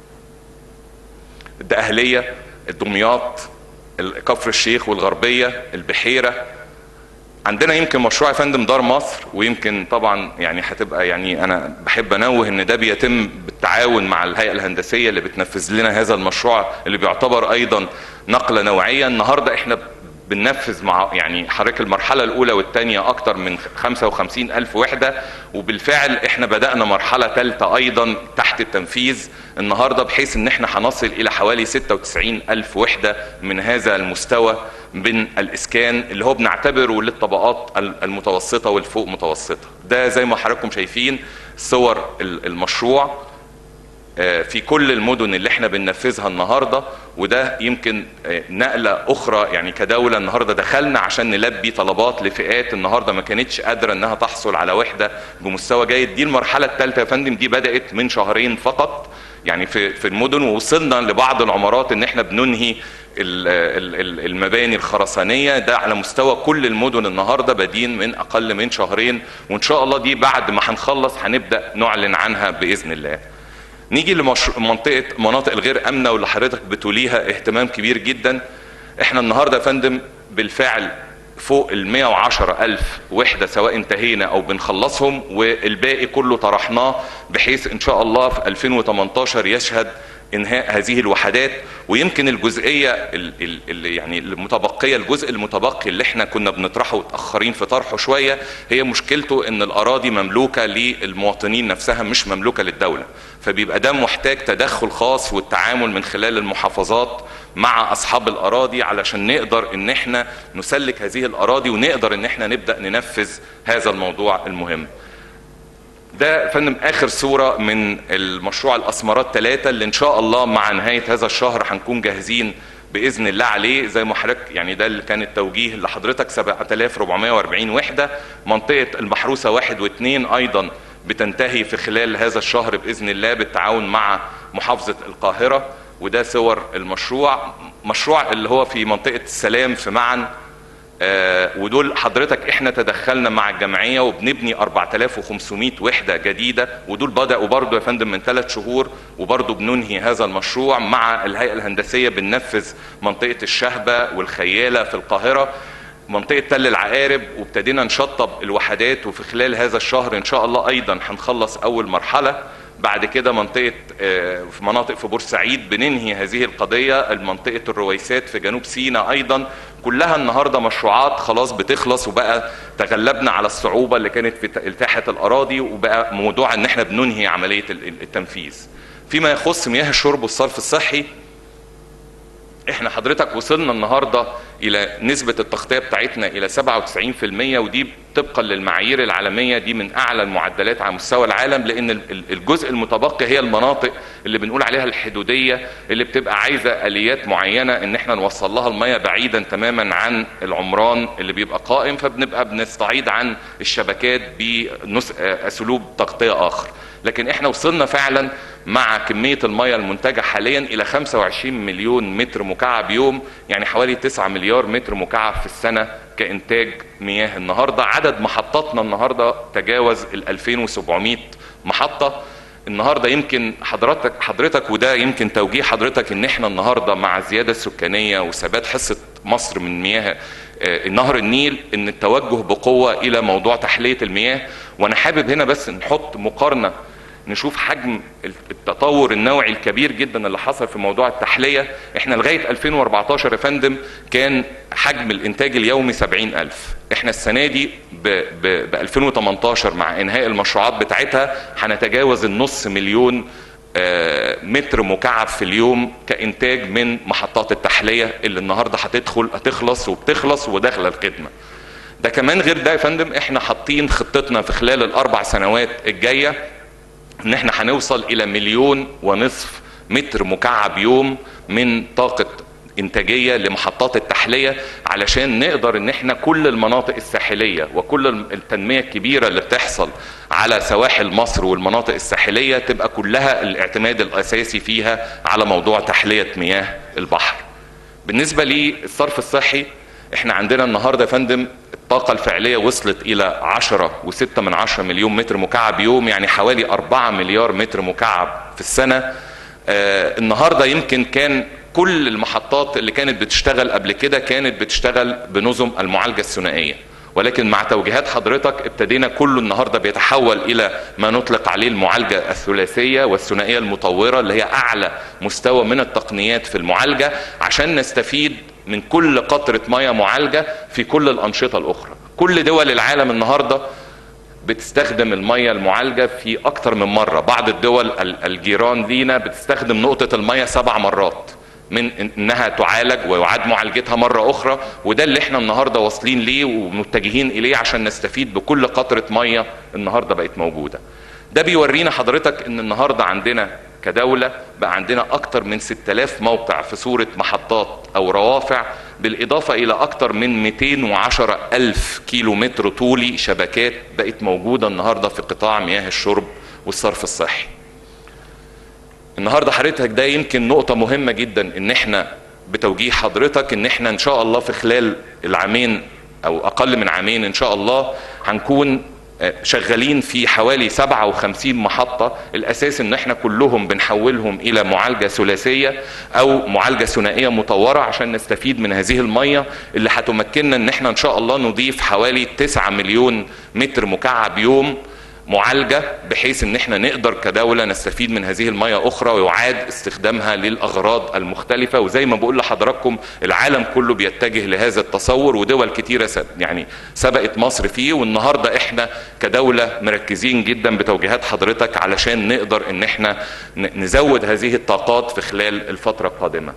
الدقهلية الدمياط كفر الشيخ والغربية البحيرة عندنا يمكن مشروع يا فندم دار مصر ويمكن طبعا يعني هتبقى يعني انا بحب انوه ان ده بيتم بالتعاون مع الهيئه الهندسيه اللي بتنفذ لنا هذا المشروع اللي بيعتبر ايضا نقله نوعيه النهارده احنا بننفذ مع يعني حضرتك المرحلة الأولى والثانية أكتر من 55 ألف وحدة وبالفعل إحنا بدأنا مرحلة ثالثة أيضا تحت التنفيذ النهاردة بحيث إن إحنا هنصل إلى حوالي 96 ألف وحدة من هذا المستوى من الإسكان اللي هو بنعتبره للطبقات المتوسطة والفوق متوسطة ده زي ما حضراتكم شايفين صور المشروع في كل المدن اللي احنا بننفذها النهارده وده يمكن نقله اخرى يعني كدوله النهارده دخلنا عشان نلبي طلبات لفئات النهارده ما كانتش قادره انها تحصل على وحده بمستوى جيد دي المرحله الثالثه يا فندم دي بدات من شهرين فقط يعني في في المدن ووصلنا لبعض العمارات ان احنا بننهي المباني الخرسانيه ده على مستوى كل المدن النهارده بادين من اقل من شهرين وان شاء الله دي بعد ما هنخلص هنبدا نعلن عنها باذن الله. نيجي لمنطقة مناطق الغير أمنة واللي حضرتك بتوليها اهتمام كبير جدا احنا النهاردة يا فندم بالفعل فوق ال 110 ألف وحدة سواء انتهينا أو بنخلصهم والباقي كله طرحناه بحيث إن شاء الله في 2018 يشهد انهاء هذه الوحدات ويمكن الجزئيه اللي يعني المتبقيه الجزء المتبقي اللي احنا كنا بنطرحه متاخرين في طرحه شويه هي مشكلته ان الاراضي مملوكه للمواطنين نفسها مش مملوكه للدوله فبيبقى ده محتاج تدخل خاص والتعامل من خلال المحافظات مع اصحاب الاراضي علشان نقدر ان احنا نسلك هذه الاراضي ونقدر ان احنا نبدا ننفذ هذا الموضوع المهم ده فندم اخر صورة من المشروع الاسمرات ثلاثة اللي ان شاء الله مع نهاية هذا الشهر هنكون جاهزين باذن الله عليه زي ما حضرتك يعني ده اللي كان التوجيه لحضرتك 7440 وحدة منطقة المحروسة واحد واثنين ايضا بتنتهي في خلال هذا الشهر باذن الله بالتعاون مع محافظة القاهرة وده صور المشروع مشروع اللي هو في منطقة السلام في معن آه ودول حضرتك احنا تدخلنا مع الجمعيه وبنبني 4500 وحده جديده ودول بداوا برضه يا فندم من ثلاث شهور وبرضه بننهي هذا المشروع مع الهيئه الهندسيه بننفذ منطقه الشهبه والخياله في القاهره منطقه تل العقارب وابتدينا نشطب الوحدات وفي خلال هذا الشهر ان شاء الله ايضا هنخلص اول مرحله بعد كده منطقة في مناطق في بورسعيد بننهي هذه القضية منطقة الرويسات في جنوب سيناء أيضا كلها النهاردة مشروعات خلاص بتخلص وبقى تغلبنا على الصعوبة اللي كانت في إتاحة الأراضي وبقى موضوع إن احنا بننهي عملية التنفيذ فيما يخص مياه الشرب والصرف الصحي احنا حضرتك وصلنا النهارده الى نسبه التغطيه بتاعتنا الى 97% ودي طبقا للمعايير العالميه دي من اعلى المعدلات على مستوى العالم لان الجزء المتبقي هي المناطق اللي بنقول عليها الحدوديه اللي بتبقى عايزه اليات معينه ان احنا نوصل لها الميه بعيدا تماما عن العمران اللي بيبقى قائم فبنبقى بنستعيد عن الشبكات باسلوب تغطيه اخر لكن احنا وصلنا فعلا مع كمية المياه المنتجة حاليا إلى 25 مليون متر مكعب يوم يعني حوالي 9 مليار متر مكعب في السنة كإنتاج مياه النهاردة عدد محطاتنا النهاردة تجاوز ال 2700 محطة النهارده يمكن حضرتك حضرتك وده يمكن توجيه حضرتك ان احنا النهارده مع الزياده السكانيه وثبات حصه مصر من مياه نهر النيل ان التوجه بقوه الى موضوع تحليه المياه وانا حابب هنا بس نحط مقارنه نشوف حجم التطور النوعي الكبير جدا اللي حصل في موضوع التحلية احنا لغاية 2014 يا فندم كان حجم الانتاج اليومي 70 ألف احنا السنة دي ب, ب, ب 2018 مع انهاء المشروعات بتاعتها هنتجاوز النص مليون متر مكعب في اليوم كانتاج من محطات التحلية اللي النهاردة هتدخل هتخلص وبتخلص وداخلة الخدمة ده كمان غير ده يا فندم احنا حاطين خطتنا في خلال الاربع سنوات الجايه ان احنا هنوصل الى مليون ونصف متر مكعب يوم من طاقة انتاجيه لمحطات التحليه علشان نقدر ان احنا كل المناطق الساحليه وكل التنميه الكبيره اللي بتحصل على سواحل مصر والمناطق الساحليه تبقى كلها الاعتماد الاساسي فيها على موضوع تحليه مياه البحر. بالنسبه للصرف الصحي احنا عندنا النهارده يا فندم الطاقة الفعلية وصلت إلى 10 و6 من 10 مليون متر مكعب يوم يعني حوالي 4 مليار متر مكعب في السنة آه النهاردة يمكن كان كل المحطات اللي كانت بتشتغل قبل كده كانت بتشتغل بنظم المعالجة الثنائية ولكن مع توجيهات حضرتك ابتدينا كله النهارده بيتحول الى ما نطلق عليه المعالجه الثلاثيه والثنائيه المطوره اللي هي اعلى مستوى من التقنيات في المعالجه عشان نستفيد من كل قطره ميه معالجه في كل الانشطه الاخرى. كل دول العالم النهارده بتستخدم الميه المعالجه في اكتر من مره، بعض الدول الجيران لينا بتستخدم نقطه الميه سبع مرات. من انها تعالج ويعاد معالجتها مره اخرى وده اللي احنا النهارده واصلين ليه ومتجهين اليه عشان نستفيد بكل قطره ميه النهارده بقت موجوده. ده بيورينا حضرتك ان النهارده عندنا كدوله بقى عندنا اكتر من 6000 موقع في صوره محطات او روافع بالاضافه الى اكتر من 210 الف كيلو متر طولي شبكات بقت موجوده النهارده في قطاع مياه الشرب والصرف الصحي. النهارده حضرتك ده يمكن نقطة مهمة جدا ان احنا بتوجيه حضرتك ان احنا ان شاء الله في خلال العامين او اقل من عامين ان شاء الله هنكون شغالين في حوالي 57 محطة الأساس إن إحنا كلهم بنحولهم إلى معالجة ثلاثية أو معالجة ثنائية مطورة عشان نستفيد من هذه المية اللي هتمكننا إن إحنا إن شاء الله نضيف حوالي 9 مليون متر مكعب يوم معالجة بحيث ان احنا نقدر كدولة نستفيد من هذه المياه اخرى ويعاد استخدامها للاغراض المختلفة وزي ما بقول لحضراتكم العالم كله بيتجه لهذا التصور ودول كتيرة يعني سبقت مصر فيه والنهاردة احنا كدولة مركزين جدا بتوجيهات حضرتك علشان نقدر ان احنا نزود هذه الطاقات في خلال الفترة القادمة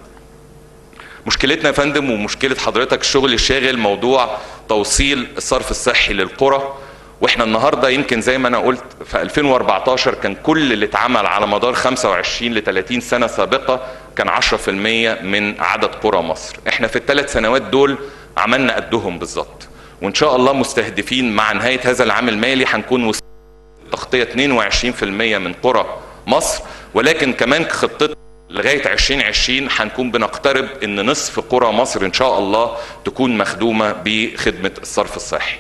مشكلتنا يا فندم ومشكلة حضرتك الشغل الشاغل موضوع توصيل الصرف الصحي للقرى واحنا النهارده يمكن زي ما انا قلت في 2014 كان كل اللي اتعمل على مدار 25 ل 30 سنه سابقه كان 10% من عدد قرى مصر، احنا في الثلاث سنوات دول عملنا قدهم بالظبط، وان شاء الله مستهدفين مع نهايه هذا العام المالي هنكون وصلنا تغطيه 22% من قرى مصر، ولكن كمان خطتنا لغايه 2020 هنكون بنقترب ان نصف قرى مصر ان شاء الله تكون مخدومه بخدمه الصرف الصحي.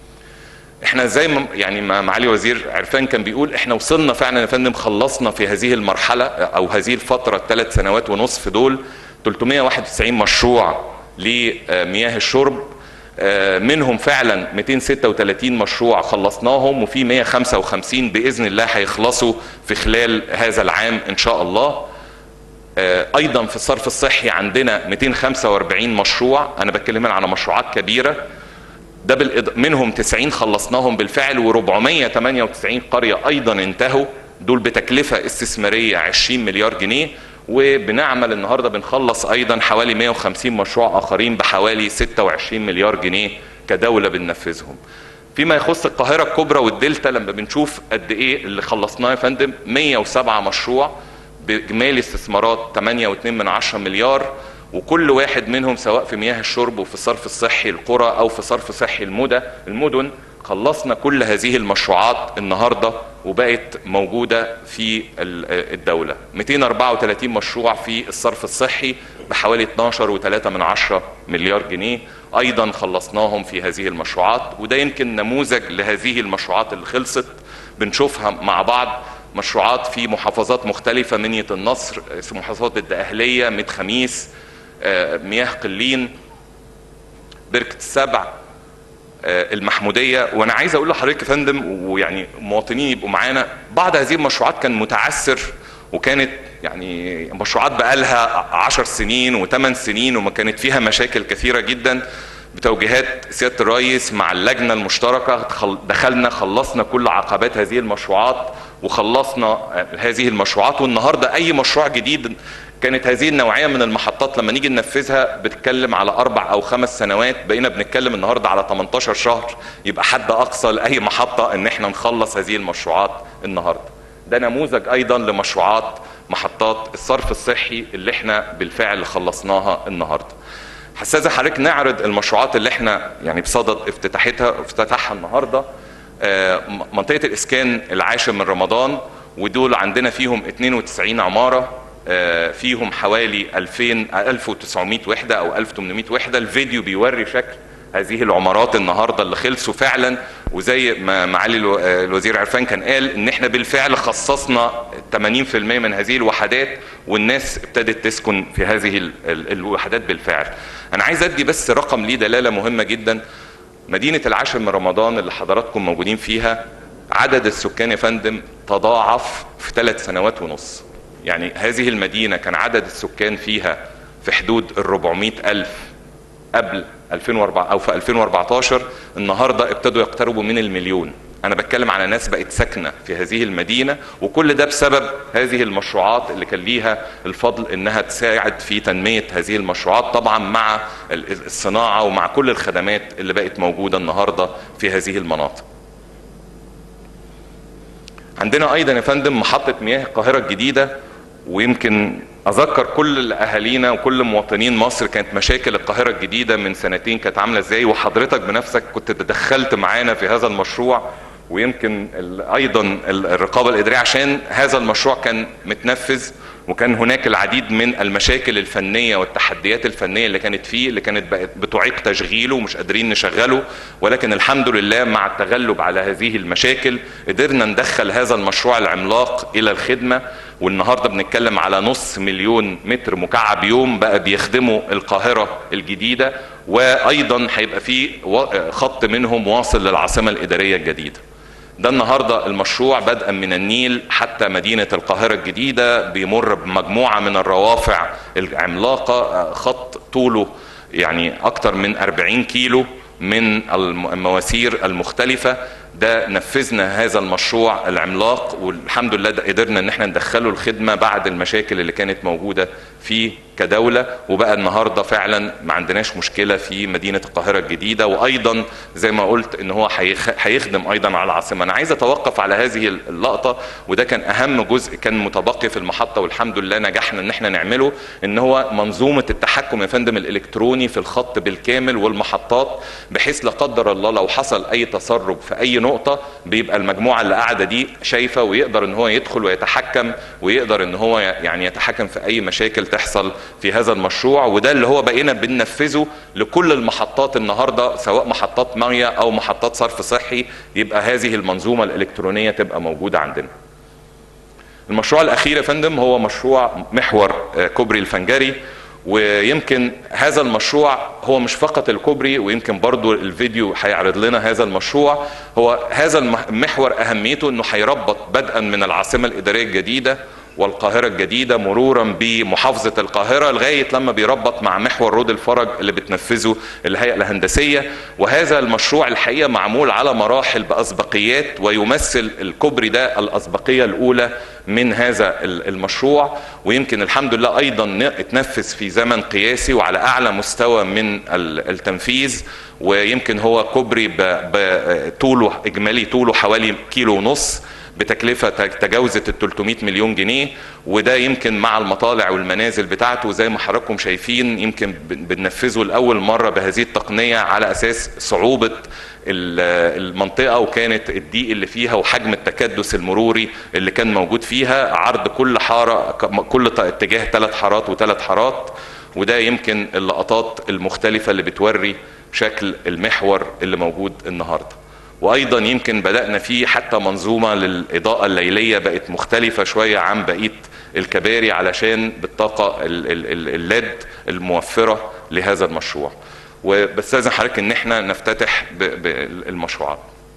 احنا زي ما يعني ما معالي وزير عرفان كان بيقول احنا وصلنا فعلا يا فندم خلصنا في هذه المرحله او هذه الفتره الثلاث سنوات ونصف دول 391 مشروع لمياه الشرب منهم فعلا 236 مشروع خلصناهم وفي 155 باذن الله هيخلصوا في خلال هذا العام ان شاء الله ايضا في الصرف الصحي عندنا 245 مشروع انا بتكلم على مشروعات كبيره ده بالإض... منهم 90 خلصناهم بالفعل و498 قرية أيضا انتهوا دول بتكلفة استثمارية 20 مليار جنيه وبنعمل النهاردة بنخلص أيضا حوالي 150 مشروع آخرين بحوالي 26 مليار جنيه كدولة بننفذهم فيما يخص القاهرة الكبرى والدلتا لما بنشوف قد إيه اللي خلصناه يا فندم 107 مشروع بإجمالي استثمارات 8.2 من 10 مليار وكل واحد منهم سواء في مياه الشرب وفي الصرف الصحي القرى او في صرف صحي المدى المدن خلصنا كل هذه المشروعات النهارده وبقت موجوده في الدوله 234 مشروع في الصرف الصحي بحوالي 12.3 من عشرة مليار جنيه ايضا خلصناهم في هذه المشروعات وده يمكن نموذج لهذه المشروعات اللي خلصت بنشوفها مع بعض مشروعات في محافظات مختلفة منية النصر محافظات الدقهلية ميت خميس مياه قلين بركة السبع المحمودية وأنا عايز أقول لحضرتك يا فندم ويعني مواطنين يبقوا معانا بعض هذه المشروعات كان متعثر وكانت يعني مشروعات بقالها عشر سنين وثمان سنين وما كانت فيها مشاكل كثيرة جدا بتوجيهات سيادة الرئيس مع اللجنة المشتركة دخلنا خلصنا كل عقبات هذه المشروعات وخلصنا هذه المشروعات والنهاردة أي مشروع جديد كانت هذه النوعيه من المحطات لما نيجي ننفذها بتتكلم على اربع او خمس سنوات بقينا بنتكلم النهارده على 18 شهر يبقى حد اقصى لاي محطه ان احنا نخلص هذه المشروعات النهارده. ده نموذج ايضا لمشروعات محطات الصرف الصحي اللي احنا بالفعل خلصناها النهارده حساسة حضرتك نعرض المشروعات اللي احنا يعني بصدد افتتاحتها افتتاحها النهارده آه، منطقة الإسكان العاشر من رمضان ودول عندنا فيهم 92 عمارة آه، فيهم حوالي 2000 1900 وحدة أو 1800 وحدة الفيديو بيوري شكل هذه العمارات النهارده اللي خلصوا فعلا وزي ما معالي الو- آه، الوزير عرفان كان قال ان احنا بالفعل خصصنا 80% من هذه الوحدات والناس ابتدت تسكن في هذه ال- ال- الوحدات بالفعل. انا عايز ادي بس رقم ليه دلاله مهمه جدا مدينه العاشر من رمضان اللي حضراتكم موجودين فيها عدد السكان يا فندم تضاعف في ثلاث سنوات ونص. يعني هذه المدينه كان عدد السكان فيها في حدود ال 400 ألف قبل 2004 او في 2014 النهارده ابتدوا يقتربوا من المليون انا بتكلم على ناس بقت ساكنه في هذه المدينه وكل ده بسبب هذه المشروعات اللي كان ليها الفضل انها تساعد في تنميه هذه المشروعات طبعا مع ال- الصناعه ومع كل الخدمات اللي بقت موجوده النهارده في هذه المناطق عندنا ايضا يا فندم محطه مياه القاهره الجديده ويمكن اذكر كل اهالينا وكل مواطنين مصر كانت مشاكل القاهره الجديده من سنتين كانت عامله ازاي وحضرتك بنفسك كنت تدخلت معانا في هذا المشروع ويمكن ال- ايضا ال- الرقابه الاداريه عشان هذا المشروع كان متنفذ وكان هناك العديد من المشاكل الفنيه والتحديات الفنيه اللي كانت فيه اللي كانت بقت بتعيق تشغيله ومش قادرين نشغله ولكن الحمد لله مع التغلب على هذه المشاكل قدرنا ندخل هذا المشروع العملاق الى الخدمه والنهارده بنتكلم على نص مليون متر مكعب يوم بقى بيخدموا القاهره الجديده وايضا هيبقى في و- خط منهم واصل للعاصمه الاداريه الجديده. ده النهارده المشروع بدءا من النيل حتى مدينه القاهره الجديده بيمر بمجموعه من الروافع العملاقه آه، خط طوله يعني اكتر من 40 كيلو من الم- المواسير المختلفه ده نفذنا هذا المشروع العملاق والحمد لله ده قدرنا ان احنا ندخله الخدمه بعد المشاكل اللي كانت موجوده فيه كدوله وبقى النهارده فعلا ما عندناش مشكله في مدينه القاهره الجديده وايضا زي ما قلت ان هو هيخ- هيخدم ايضا على العاصمه انا عايز اتوقف على هذه اللقطه وده كان اهم جزء كان متبقي في المحطه والحمد لله نجحنا ان احنا نعمله ان هو منظومه التحكم يا فندم الالكتروني في الخط بالكامل والمحطات بحيث لا قدر الله لو حصل اي تسرب في اي نقطه بيبقى المجموعه اللي قاعده دي شايفه ويقدر ان هو يدخل ويتحكم ويقدر ان هو يعني يتحكم في اي مشاكل تحصل في هذا المشروع وده اللي هو بقينا بننفذه لكل المحطات النهارده سواء محطات ميه او محطات صرف صحي يبقى هذه المنظومه الالكترونيه تبقى موجوده عندنا. المشروع الاخير يا فندم هو مشروع محور آه، كوبري الفنجري ويمكن هذا المشروع هو مش فقط الكوبري ويمكن برضو الفيديو هيعرض لنا هذا المشروع هو هذا المح- المحور اهميته انه هيربط بدءا من العاصمه الاداريه الجديده والقاهره الجديده مرورا بمحافظه القاهره لغايه لما بيربط مع محور رود الفرج اللي بتنفذه الهيئه الهندسيه وهذا المشروع الحقيقه معمول على مراحل باسبقيات ويمثل الكوبري ده الاسبقيه الاولى من هذا ال- المشروع ويمكن الحمد لله ايضا ن- اتنفذ في زمن قياسي وعلى اعلى مستوى من ال- التنفيذ ويمكن هو كوبري ب- ب- طوله اجمالي طوله حوالي كيلو ونص بتكلفة تجاوزت ال 300 مليون جنيه وده يمكن مع المطالع والمنازل بتاعته زي ما حضراتكم شايفين يمكن بن- بننفذه لأول مرة بهذه التقنية على أساس صعوبة ال- المنطقة وكانت الضيق اللي فيها وحجم التكدس المروري اللي كان موجود فيها عرض كل حارة ك- كل ط- اتجاه ثلاث حارات وثلاث حارات وده يمكن اللقطات المختلفة اللي بتوري شكل المحور اللي موجود النهارده وايضا يمكن بدانا فيه حتى منظومه للاضاءه الليليه بقت مختلفه شويه عن بقيه الكباري علشان بالطاقه ال- ال- ال- الليد الموفره لهذا المشروع وبستاذن حضرتك ان احنا نفتتح ب- بالمشروعات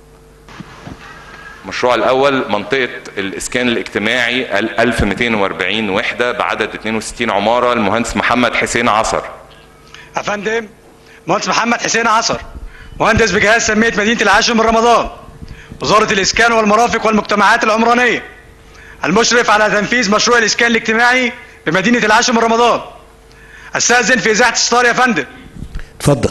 المشروع الاول منطقه الاسكان الاجتماعي ال 1240 وحده بعدد 62 عماره المهندس محمد حسين عصر يا فندم مهندس محمد حسين عصر مهندس بجهاز تنمية مدينة العاشر من رمضان وزارة الإسكان والمرافق والمجتمعات العمرانية المشرف على تنفيذ مشروع الإسكان الاجتماعي بمدينة العاشر من رمضان استأذن في إذاعة ستار يا فندم اتفضل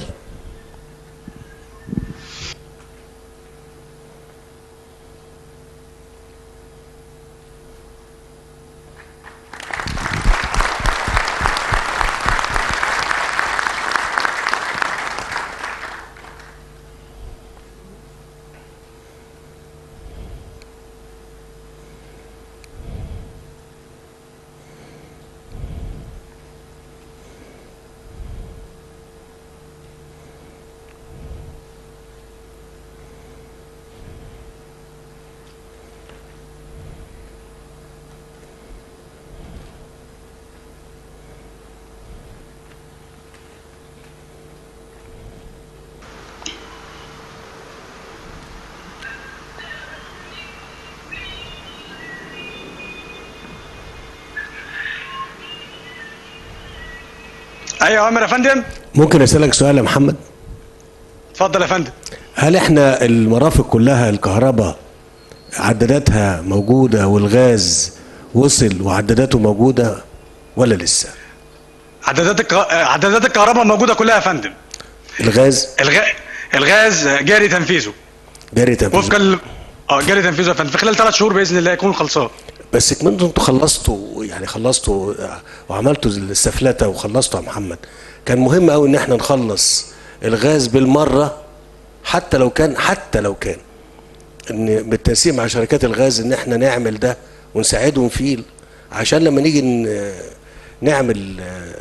اي اوامر يا فندم ممكن اسالك سؤال يا محمد اتفضل يا فندم هل احنا المرافق كلها الكهرباء عداداتها موجوده والغاز وصل وعداداته موجوده ولا لسه عدادات الك... عدادات الكهرباء موجوده كلها يا فندم الغاز الغ... الغاز جاري تنفيذه جاري تنفيذ وفقا ل... اه جاري تنفيذه يا فندم في خلال ثلاث شهور باذن الله يكون خلصان بس كمان انتوا خلصتوا يعني خلصتوا وعملتوا السفلته وخلصتوا يا محمد كان مهم قوي ان احنا نخلص الغاز بالمره حتى لو كان حتى لو كان ان بالتنسيق مع شركات الغاز ان احنا نعمل ده ونساعدهم فيه عشان لما نيجي ن- نعمل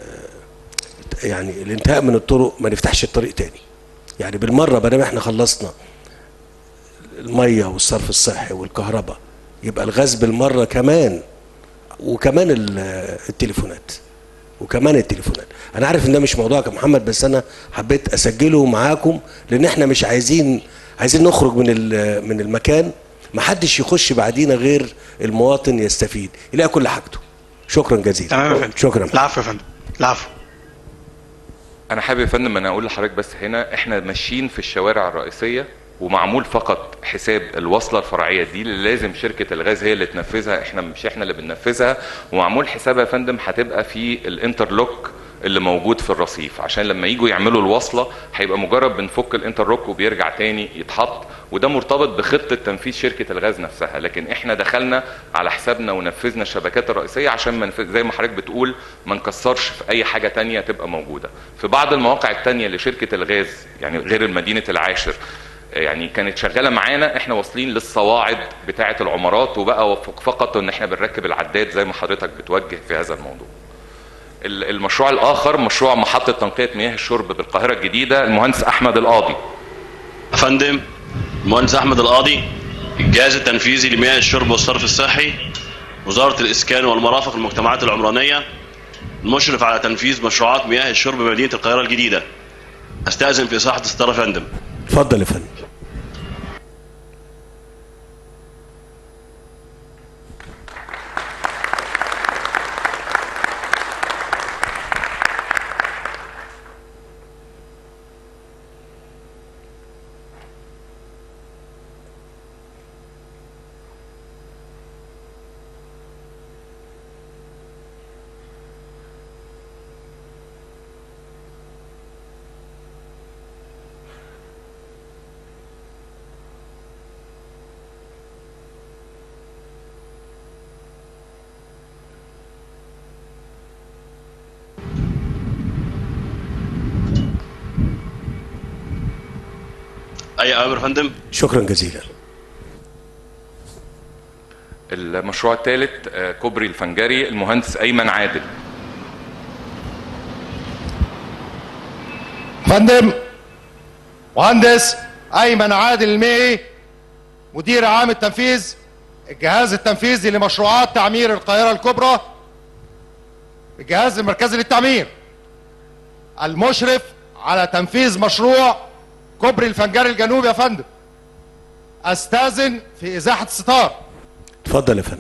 آه، يعني الانتهاء من الطرق ما نفتحش الطريق تاني يعني بالمره بدل ما احنا خلصنا الميه والصرف الصحي والكهرباء يبقى الغاز بالمره كمان وكمان ال- التليفونات وكمان التليفونات انا عارف ان ده مش موضوعك يا محمد بس انا حبيت اسجله معاكم لان احنا مش عايزين عايزين نخرج من ال- من المكان ما حدش يخش بعدينا غير المواطن يستفيد يلاقي كل حاجته شكرا جزيلا تمام يا فندم شكرا العفو يا فندم العفو انا حابب يا فندم انا اقول لحضرتك بس هنا احنا ماشيين في الشوارع الرئيسيه ومعمول فقط حساب الوصله الفرعيه دي اللي لازم شركه الغاز هي اللي تنفذها احنا مش احنا اللي بننفذها ومعمول حسابها يا فندم هتبقى في الانترلوك اللي موجود في الرصيف عشان لما يجوا يعملوا الوصله هيبقى مجرد بنفك الانترلوك وبيرجع تاني يتحط وده مرتبط بخطه تنفيذ شركه الغاز نفسها لكن احنا دخلنا على حسابنا ونفذنا الشبكات الرئيسيه عشان ما نف- زي ما حضرتك بتقول ما نكسرش في اي حاجه تانية تبقى موجوده في بعض المواقع التانية لشركه الغاز يعني غير مدينه العاشر يعني كانت شغاله معانا احنا واصلين للصواعد بتاعه العمارات وبقى وفق- فقط ان احنا بنركب العداد زي ما حضرتك بتوجه في هذا الموضوع ال- المشروع الاخر مشروع محطه تنقيه مياه الشرب بالقاهره الجديده المهندس احمد القاضي يا فندم المهندس احمد القاضي الجهاز التنفيذي لمياه الشرب والصرف الصحي وزاره الاسكان والمرافق المجتمعات العمرانيه المشرف على تنفيذ مشروعات مياه الشرب بمدينه القاهره الجديده استاذن في صحه الستاره يا فندم اتفضل يا فندم اي اوامر يا فندم شكرا جزيلا المشروع الثالث آه، كوبري الفنجري المهندس ايمن عادل فندم مهندس ايمن عادل الميعي مدير عام التنفيذ الجهاز التنفيذي لمشروعات تعمير القاهره الكبرى الجهاز المركزي للتعمير المشرف على تنفيذ مشروع كوبري الفنجري الجنوبي يا فندم استاذن في ازاحه الستار اتفضل يا فندم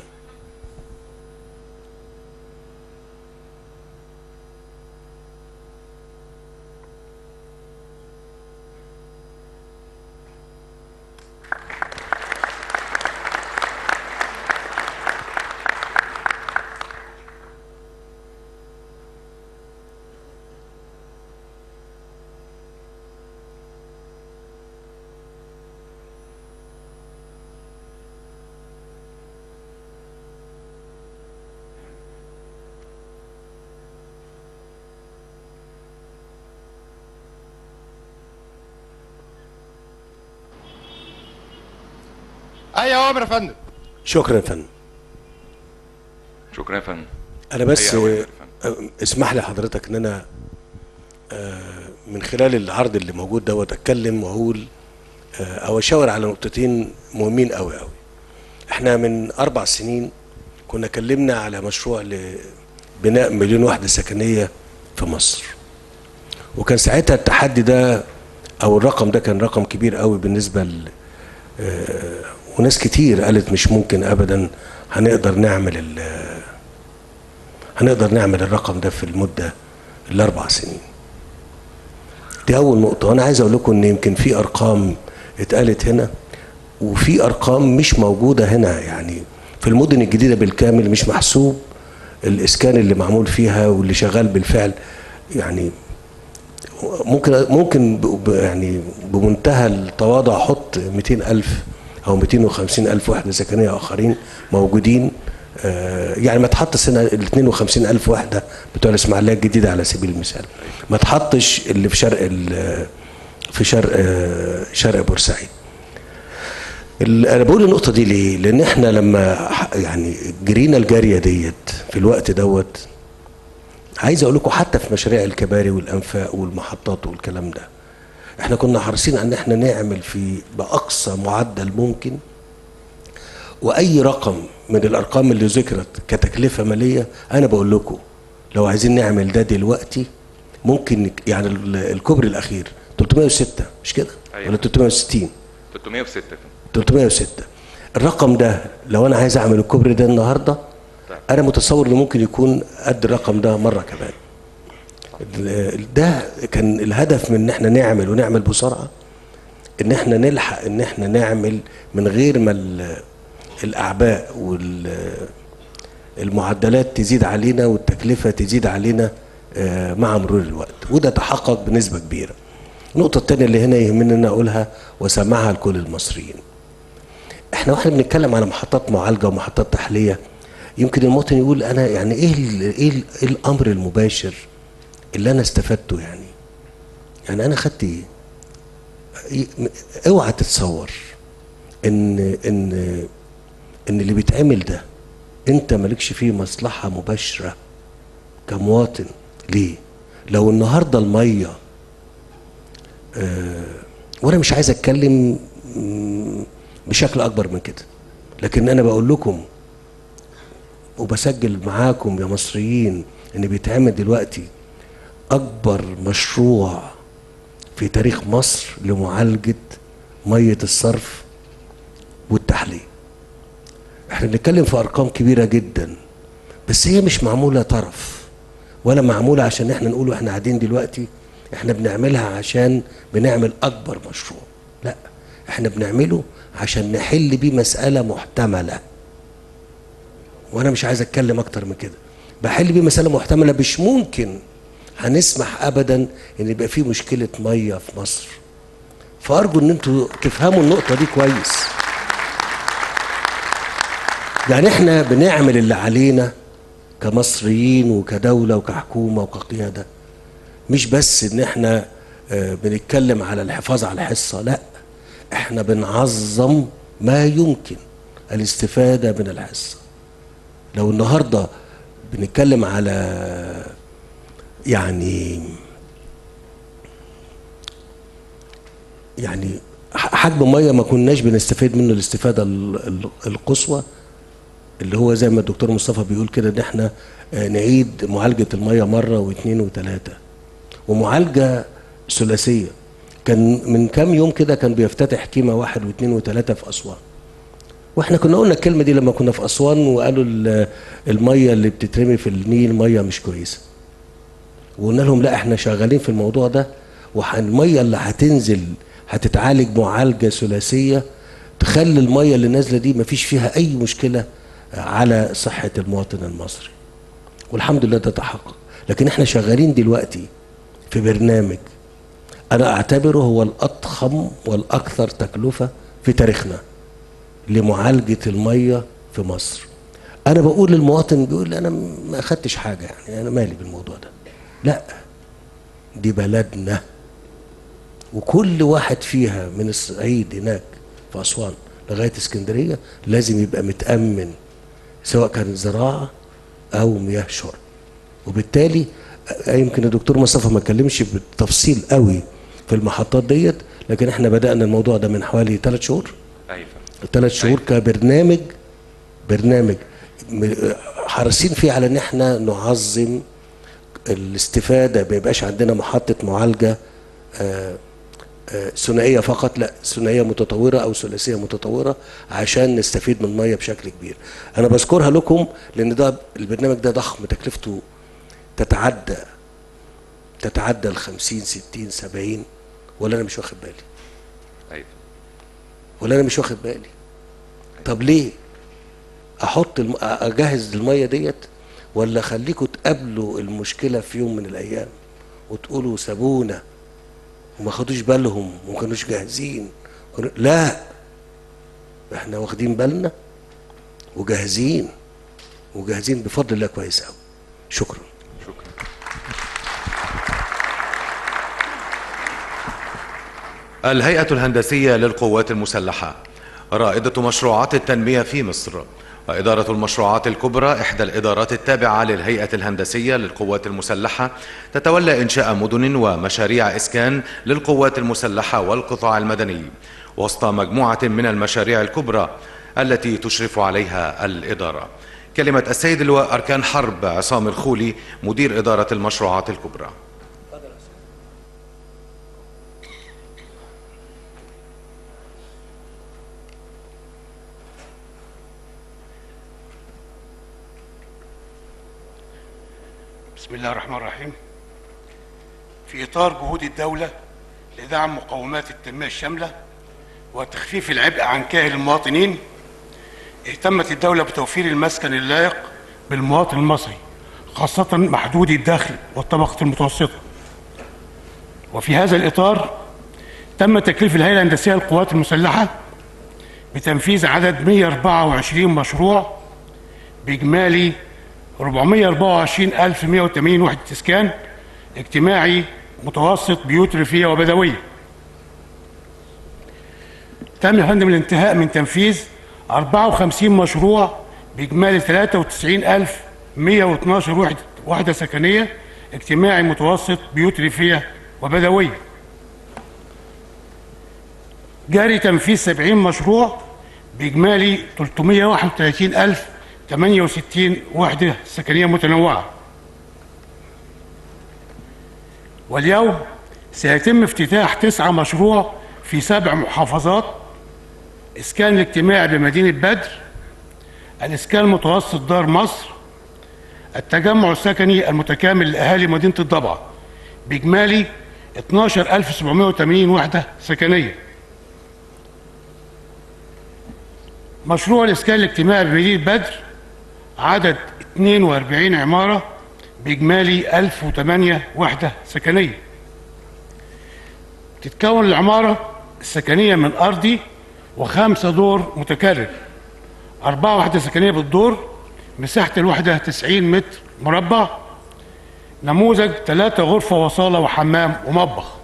اي اوامر يا فندم شكرا يا فندم شكرا يا فندم انا بس أي أوامر يا آه، اسمح لي حضرتك ان انا آه، من خلال العرض اللي موجود دوت اتكلم واقول آه، او اشاور على نقطتين مهمين قوي قوي احنا من اربع سنين كنا كلمنا على مشروع لبناء مليون وحده سكنيه في مصر وكان ساعتها التحدي ده او الرقم ده كان رقم كبير قوي بالنسبه ل آه، وناس كتير قالت مش ممكن ابدا هنقدر نعمل ال- هنقدر نعمل الرقم ده في المده الاربع سنين دي اول نقطه وانا عايز اقول لكم ان يمكن في ارقام اتقالت هنا وفي ارقام مش موجوده هنا يعني في المدن الجديده بالكامل مش محسوب الاسكان اللي معمول فيها واللي شغال بالفعل يعني ممكن ممكن ب- ب- يعني بمنتهى التواضع احط 200 الف او 250 الف وحده سكنيه اخرين موجودين آه، يعني ما تحطش هنا ال 52 الف وحده بتوع الاسماعيليه الجديده على سبيل المثال ما تحطش اللي في شرق ال- في شرق آه، شرق بورسعيد ال- انا بقول النقطه دي ليه لان احنا لما ح- يعني جرينا الجاريه ديت في الوقت دوت عايز اقول لكم حتى في مشاريع الكباري والانفاق والمحطات والكلام ده احنا كنا حريصين ان احنا نعمل في باقصى معدل ممكن واي رقم من الارقام اللي ذكرت كتكلفه ماليه انا بقول لكم لو عايزين نعمل ده دلوقتي ممكن نك- يعني ال- الكوبري الاخير 306 مش كده أيوة. ولا 360 306 كده 306 الرقم ده لو انا عايز اعمل الكوبري ده النهارده انا متصور انه ممكن يكون قد الرقم ده مره كمان ال- ده كان الهدف من ان احنا نعمل ونعمل بسرعه ان احنا نلحق ان احنا نعمل من غير ما ال- الاعباء والمعدلات تزيد علينا والتكلفه تزيد علينا آه، مع مرور الوقت وده تحقق بنسبه كبيره النقطه الثانيه اللي هنا يهمني ان أنا اقولها واسمعها لكل المصريين احنا واحنا بنتكلم على محطات معالجه ومحطات تحليه يمكن المواطن يقول انا يعني ايه ال ايه, ال إيه الامر المباشر اللي انا استفدته يعني يعني انا خدت ايه ي- اوعى تتصور ان ان ان اللي بيتعمل ده انت مالكش فيه مصلحه مباشره كمواطن ليه لو النهارده الميه آه وانا مش عايز اتكلم مم، بشكل اكبر من كده لكن انا بقول لكم وبسجل معاكم يا مصريين ان بيتعمل دلوقتي اكبر مشروع في تاريخ مصر لمعالجه ميه الصرف والتحليه احنا بنتكلم في ارقام كبيره جدا بس هي مش معموله طرف ولا معموله عشان احنا نقول احنا قاعدين دلوقتي احنا بنعملها عشان بنعمل اكبر مشروع لا احنا بنعمله عشان نحل بيه مساله محتمله وانا مش عايز اتكلم اكتر من كده بحل بيه مساله محتمله مش ممكن هنسمح ابدا ان يبقى في مشكله ميه في مصر فارجو ان انتوا تفهموا النقطه دي كويس يعني احنا بنعمل اللي علينا كمصريين وكدوله وكحكومه وكقياده مش بس ان احنا آه، بنتكلم على الحفاظ على الحصه لا احنا بنعظم ما يمكن الاستفاده من الحصه لو النهارده بنتكلم على يعني يعني ح- حجم ميه ما كناش بنستفيد منه الاستفاده ال- ال- القصوى اللي هو زي ما الدكتور مصطفى بيقول كده ان احنا آه، نعيد معالجه الميه مره واثنين وثلاثه ومعالجه ثلاثيه كان من كام يوم كده كان بيفتتح كيما واحد واثنين وثلاثه في اسوان واحنا كنا قلنا الكلمه دي لما كنا في اسوان وقالوا ال- الميه اللي بتترمي في النيل ميه مش كويسه وقلنا لهم لا احنا شغالين في الموضوع ده والميه اللي هتنزل هتتعالج معالجه ثلاثيه تخلي الميه اللي نازله دي مفيش فيها اي مشكله على صحه المواطن المصري والحمد لله ده تحقق لكن احنا شغالين دلوقتي في برنامج انا اعتبره هو الاضخم والاكثر تكلفه في تاريخنا لمعالجه الميه في مصر انا بقول للمواطن بيقول انا ما اخدتش حاجه يعني انا مالي بالموضوع ده لا دي بلدنا وكل واحد فيها من الصعيد هناك في اسوان لغايه اسكندريه لازم يبقى متامن سواء كان زراعه او مياه شرب وبالتالي آه، يمكن الدكتور مصطفى ما اتكلمش بالتفصيل قوي في المحطات ديت لكن احنا بدانا الموضوع ده من حوالي ثلاث شهور ايوه ثلاث شهور كبرنامج برنامج م- حريصين فيه على ان احنا نعظم الاستفاده ما يبقاش عندنا محطه معالجه آه، آه، ثنائيه فقط لا ثنائيه متطوره او ثلاثيه متطوره عشان نستفيد من الميه بشكل كبير. انا بذكرها لكم لان ده البرنامج ده ضخم تكلفته تتعدى تتعدى ال 50 60 70 ولا انا مش واخد بالي ايوه ولا انا مش واخد بالي طب ليه احط الم... اجهز الميه ديت ولا اخليكم تقابلوا المشكله في يوم من الايام وتقولوا سابونا وما خدوش بالهم وما كانوش جاهزين كانوا- لا احنا واخدين بالنا وجاهزين وجاهزين بفضل الله كويس قوي شكرا الهيئة الهندسية للقوات المسلحة رائدة مشروعات التنمية في مصر وإدارة المشروعات الكبرى إحدى الإدارات التابعة للهيئة الهندسية للقوات المسلحة تتولى إنشاء مدن ومشاريع إسكان للقوات المسلحة والقطاع المدني وسط مجموعة من المشاريع الكبرى التي تشرف عليها الإدارة كلمة السيد اللواء أركان حرب عصام الخولي مدير إدارة المشروعات الكبرى بسم الله الرحمن الرحيم في إطار جهود الدولة لدعم مقومات التنمية الشاملة وتخفيف العبء عن كاهل المواطنين اهتمت الدولة بتوفير المسكن اللائق بالمواطن المصري خاصة محدود الدخل والطبقة المتوسطة وفي هذا الإطار تم تكليف الهيئة الهندسية للقوات المسلحة بتنفيذ عدد 124 مشروع بإجمالي 424180 وحدة إسكان اجتماعي متوسط بيوت ريفية وبدوية تم يا فندم الانتهاء من تنفيذ 54 مشروع بإجمالي 93112 وحدة وحدة سكنية اجتماعي متوسط بيوت ريفية وبدوية جاري تنفيذ 70 مشروع بإجمالي 331068 وحدة سكنية متنوعة واليوم سيتم افتتاح تسعة مشروع في سبع محافظات إسكان الاجتماعي بمدينة بدر الإسكان المتوسط دار مصر التجمع السكني المتكامل لأهالي مدينة الضبعة بإجمالي 12780 وحدة سكنية مشروع الإسكان الاجتماعي بمدينة بدر عدد 42 عمارة بإجمالي 1008 وحدة سكنية تتكون العمارة السكنية من أرضي وخمسة دور متكرر أربعة وحدة سكنية بالدور مساحة الوحدة 90 متر مربع نموذج ثلاثة غرفة وصالة وحمام ومطبخ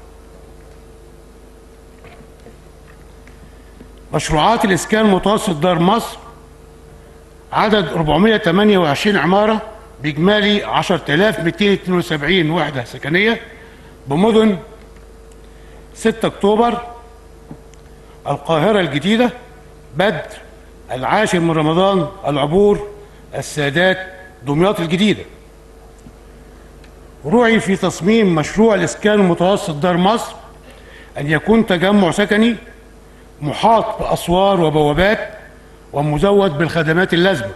مشروعات الإسكان المتوسط دار مصر عدد 428 عمارة بإجمالي 10272 وحدة سكنية بمدن 6 أكتوبر القاهرة الجديدة بدر العاشر من رمضان العبور السادات دمياط الجديدة رعي في تصميم مشروع الإسكان المتوسط دار مصر أن يكون تجمع سكني محاط بأسوار وبوابات ومزود بالخدمات اللازمة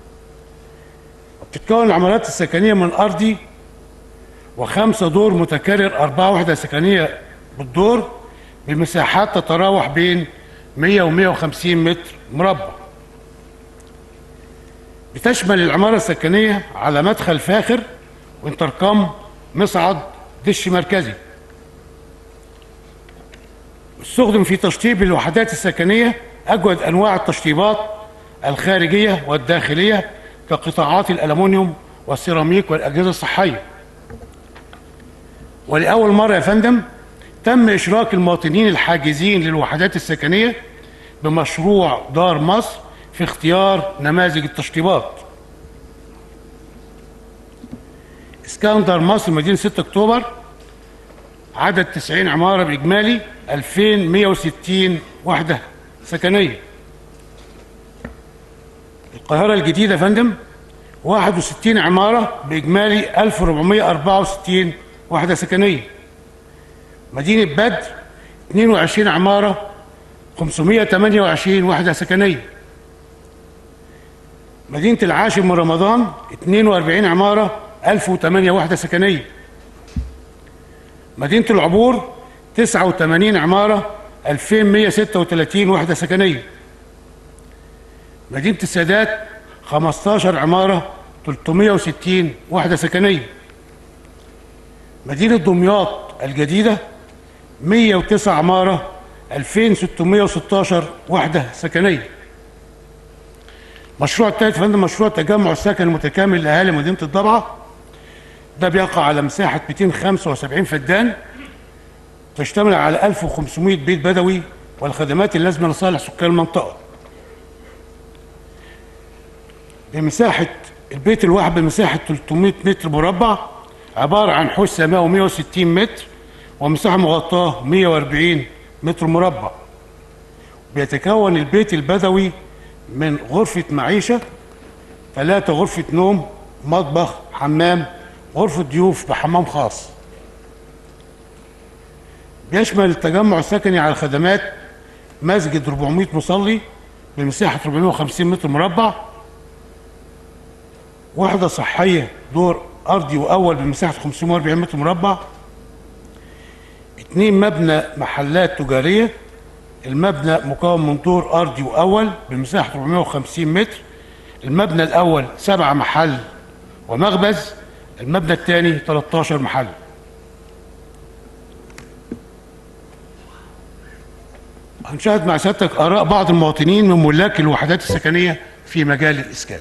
بتتكون العمارات السكنية من أرضي وخمسة دور متكرر أربعة وحدة سكنية بالدور بمساحات تتراوح بين 100 و 150 متر مربع بتشمل العمارة السكنية على مدخل فاخر وانتركم مصعد دش مركزي استخدم في تشطيب الوحدات السكنية أجود أنواع التشطيبات الخارجية والداخلية كقطاعات الألمنيوم والسيراميك والأجهزة الصحية ولأول مرة يا فندم تم إشراك المواطنين الحاجزين للوحدات السكنية بمشروع دار مصر في اختيار نماذج التشطيبات إسكان دار مصر مدينة 6 أكتوبر عدد 90 عمارة بإجمالي 2160 وحدة سكنية القاهرة الجديدة يا فندم 61 عمارة بإجمالي 1464 وحدة سكنية مدينة بدر 22 عمارة 528 وحدة سكنية مدينة العاشر من رمضان 42 عمارة 1008 وحدة سكنية مدينة العبور 89 عمارة 2136 وحدة سكنية مدينة السادات 15 عمارة 360 وحدة سكنية مدينة دمياط الجديدة 109 عمارة 2616 وحدة سكنية مشروع الثالث فندم مشروع تجمع السكن المتكامل لأهالي مدينة الضبعة ده بيقع على مساحة 275 فدان تشتمل على 1500 بيت بدوي والخدمات اللازمة لصالح سكان المنطقة بمساحة البيت الواحد بمساحة 300 متر مربع عبارة عن حوش سماوي 160 متر ومساحة مغطاة 140 متر مربع بيتكون البيت البدوي من غرفة معيشة ثلاثة غرفة نوم مطبخ حمام غرفة ضيوف بحمام خاص بيشمل التجمع السكني على الخدمات مسجد 400 مصلي بمساحة 450 متر مربع وحدة صحية دور أرضي وأول بمساحة 540 متر مربع اتنين مبنى محلات تجارية المبنى مكون من دور أرضي وأول بمساحة 450 متر المبنى الأول سبعة محل ومخبز المبنى الثاني 13 محل هنشاهد مع سيادتك آراء بعض المواطنين من ملاك الوحدات السكنية في مجال الإسكان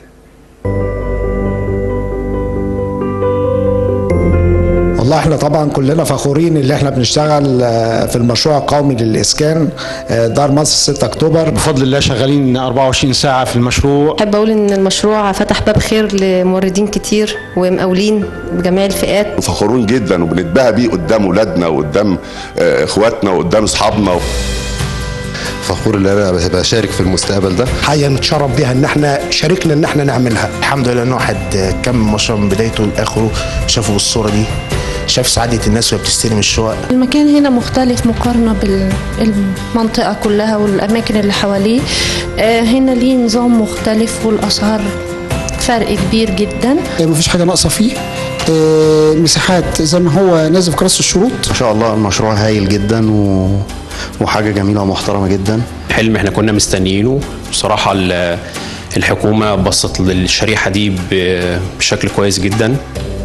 والله احنا طبعا كلنا فخورين اللي احنا بنشتغل آه، في المشروع القومي للاسكان آه، دار مصر 6 اكتوبر بفضل الله شغالين 24 ساعة في المشروع احب اقول ان المشروع فتح باب خير لموردين كتير ومقاولين بجميع الفئات فخورون جدا وبنتباهى بيه قدام ولادنا وقدام آه، اخواتنا وقدام اصحابنا فخور ان انا بشارك في المستقبل ده حاجه نتشرف بيها ان احنا شاركنا ان احنا نعملها الحمد لله ان واحد كمل مشروع من بدايته لاخره شافه بالصوره دي شاف سعاده الناس وهي بتستلم الشقق المكان هنا مختلف مقارنة بالمنطقة كلها والأماكن اللي حواليه آه، هنا ليه نظام مختلف والأسعار فرق كبير جدا مفيش حاجه ناقصه فيه آه، مساحات زي ما هو نازل في كراسه الشروط ما شاء الله المشروع هايل جدا و... وحاجه جميله ومحترمه جدا حلم احنا كنا مستنيينه بصراحة ال- الحكومة بصت للشريحة دي ب- بشكل كويس جدا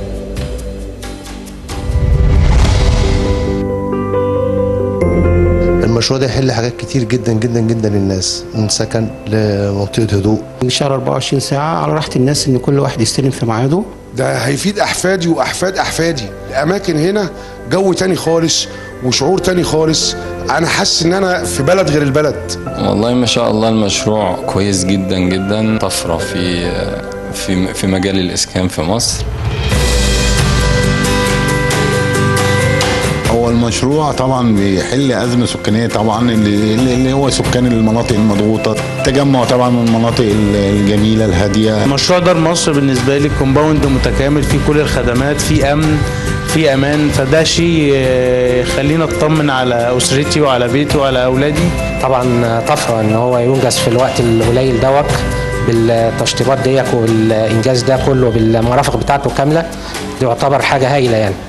المشروع ده يحل حاجات كتير جدا جدا جدا للناس من سكن لمنطقه هدوء نشتغل 24 ساعه على راحه الناس ان كل واحد يستلم في ميعاده ده هيفيد احفادي واحفاد احفادي الاماكن هنا جو تاني خالص وشعور تاني خالص انا حاسس ان انا في بلد غير البلد والله ما شاء الله المشروع كويس جدا جدا طفرة في في في مجال الإسكان في مصر هو المشروع طبعا بيحل ازمه سكانيه طبعا اللي, اللي هو سكان المناطق المضغوطه تجمع طبعا من المناطق الجميله الهاديه مشروع دار مصر بالنسبه لي كومباوند متكامل فيه كل الخدمات فيه امن فيه امان فده شيء آه، يخلينا اطمن على اسرتي وعلى بيتي وعلى اولادي طبعا طفره ان هو ينجز في الوقت القليل دوت بالتشطيبات ديت والانجاز ده كله بالمرافق بتاعته كامله دي يعتبر حاجه هايله يعني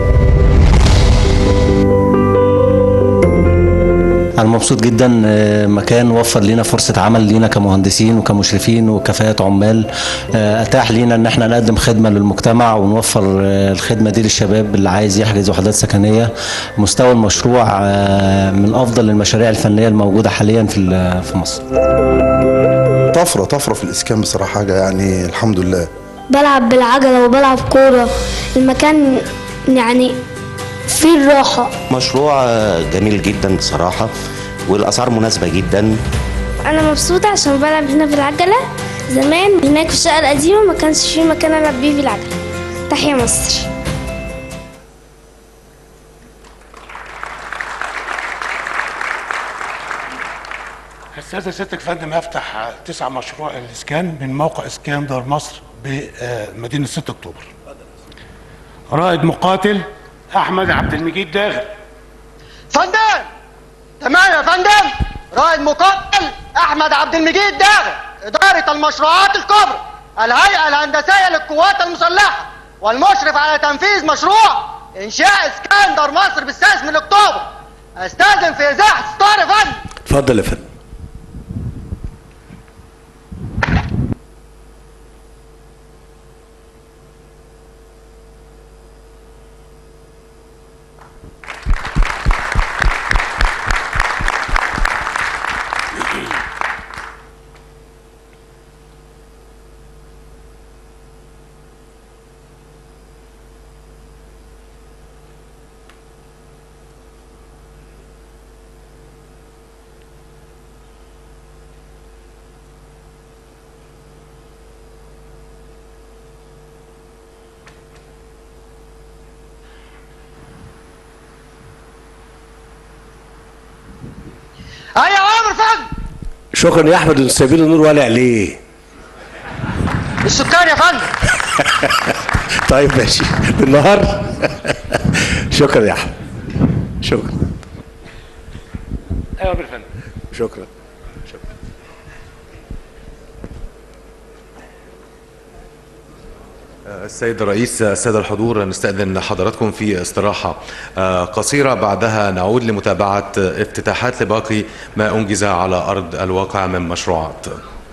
أنا مبسوط جدا آه، مكان وفر لنا فرصة عمل لينا كمهندسين وكمشرفين وكفاءة عمال آه، أتاح لينا إن احنا نقدم خدمة للمجتمع ونوفر آه، الخدمة دي للشباب اللي عايز يحجز وحدات سكنية مستوى المشروع آه، من أفضل المشاريع الفنية الموجودة حاليا في ال- في مصر طفره طفره في الاسكان بصراحه حاجه يعني الحمد لله بلعب بالعجلة وبلعب كورة المكان يعني فيه الراحة مشروع جميل جدا بصراحة والأسعار مناسبة جدا أنا مبسوطة عشان بلعب هنا بالعجلة زمان هناك في الشقة القديمة ما كانش فيه مكان ألعب بيه بالعجلة تحيا مصر استاذ سيادتك يا فندم هفتح تسع مشروع الاسكان من موقع اسكان دار مصر بمدينه 6 اكتوبر رائد مقاتل احمد عبد المجيد داغر فندم تمام يا فندم رائد مقاتل احمد عبد المجيد داغر اداره المشروعات الكبرى الهيئه الهندسيه للقوات المسلحه والمشرف على تنفيذ مشروع انشاء اسكندر مصر بالسادس من اكتوبر استاذن في ازاحه ستار يا فندم اتفضل يا فندم اي عمر فندم شكرا يا احمد انتوا سايبين النور والع ليه السكان يا فندم طيب ماشي بالنهار شكرا يا احمد شكرا ايوه يا فندم شكرا السيد الرئيس السادة الحضور نستأذن حضراتكم في استراحة آه، قصيرة بعدها نعود لمتابعة افتتاحات لباقي ما أنجز على أرض الواقع من مشروعات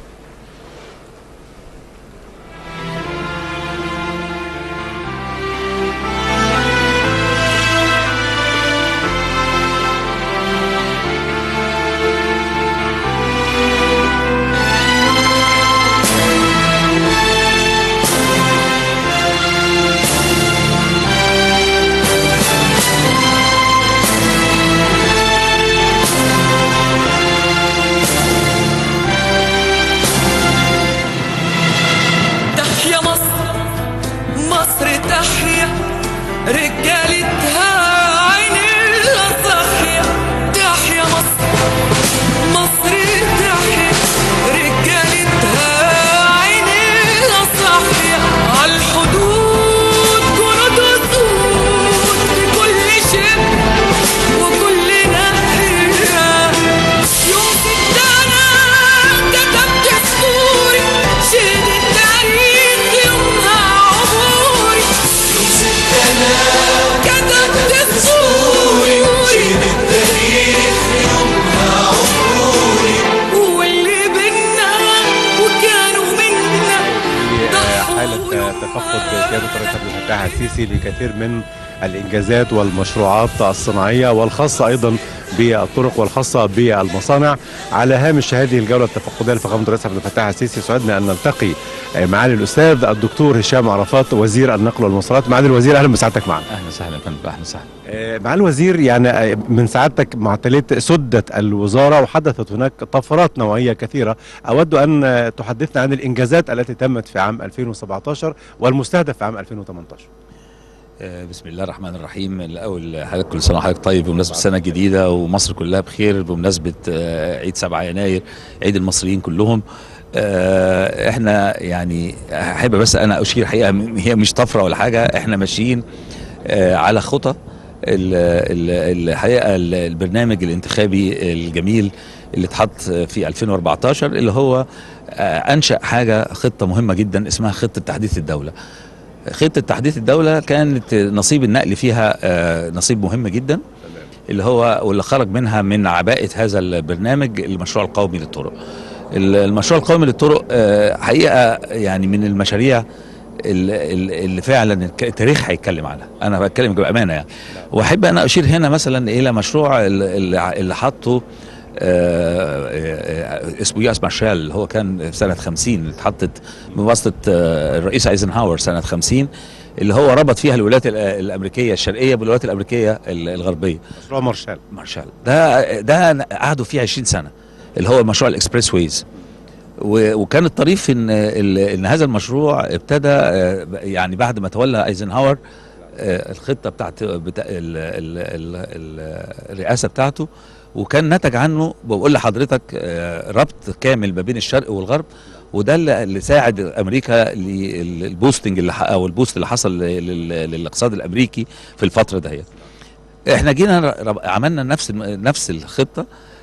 تحيا مصر مصر تحيا رجالتها عينيها صاحية تحيا مصر مصر تحيا رجالتها عينيها صاحية عالحدود جنود وسود في كل شبر وكل ناحية يوم ستنا كتبت دستوري شهد التاريخ يومها عبوري يوم ستنا كتبت دستوري شهد التاريخ يومها عبوري واللي بينا وكانوا منا حالة تفقد سيادة الرئيس عبد الفتاح السيسي لكثير من الإنجازات والمشروعات الصناعية والخاصة أيضا بالطرق والخاصة بالمصانع على هامش هذه الجولة التفقدية لفخامة الرئيس عبد الفتاح السيسي سعدنا أن نلتقي معالي الأستاذ الدكتور هشام عرفات وزير النقل والمواصلات معالي الوزير أهلا بسعادتك معنا اهلا وسهلا يا فندم اهلا وسهلا آه، معالي الوزير يعني آه، من سعادتك معتلية سدت الوزارة وحدثت هناك طفرات نوعية كثيرة أود أن آه، تحدثنا عن الإنجازات التي تمت في عام 2017 والمستهدف في عام 2018 آه، بسم الله الرحمن الرحيم الاول حضرتك كل سنه وحضرتك طيب بمناسبه السنه الجديده ومصر كلها بخير بمناسبه آه، عيد 7 يناير عيد المصريين كلهم آه، احنا يعني احب بس انا اشير حقيقه م- هي مش طفره ولا حاجه احنا ماشيين آه، على خطى ال- ال- الحقيقه ال- البرنامج الانتخابي الجميل اللي اتحط في 2014 اللي هو آه، انشا حاجه خطه مهمه جدا اسمها خطه تحديث الدوله خطه تحديث الدوله كانت نصيب النقل فيها آه، نصيب مهم جدا اللي هو واللي خرج منها من عباءه هذا البرنامج المشروع القومي للطرق ال- المشروع القومي للطرق آه، حقيقه يعني من المشاريع ال- ال- اللي فعلا الك- التاريخ هيتكلم عنها انا بتكلم بامانه يعني واحب انا اشير هنا مثلا الى مشروع ال- اللي اللي حطه آه، آه، اسمه ياس مارشال اللي هو كان في سنه 50 اللي اتحطت بواسطه آه، الرئيس ايزنهاور سنه 50 اللي هو ربط فيها الولايات ال- الامريكيه الشرقيه بالولايات الامريكيه ال- الغربيه مشروع مارشال مارشال ده ده قعدوا فيه 20 سنه اللي هو مشروع الاكسبريس ويز و- وكان الطريف ان ال- ان هذا المشروع ابتدى آه، يعني بعد ما تولى ايزنهاور آه، الخطه بتاعت بتاع ال- ال- ال- ال- الرئاسه بتاعته وكان نتج عنه بقول لحضرتك آه، ربط كامل ما بين الشرق والغرب وده اللي اللي ساعد امريكا للبوستنج اللي ح- او البوست اللي حصل لل- للاقتصاد الامريكي في الفتره دهيت احنا جينا رب- عملنا نفس الم- نفس الخطه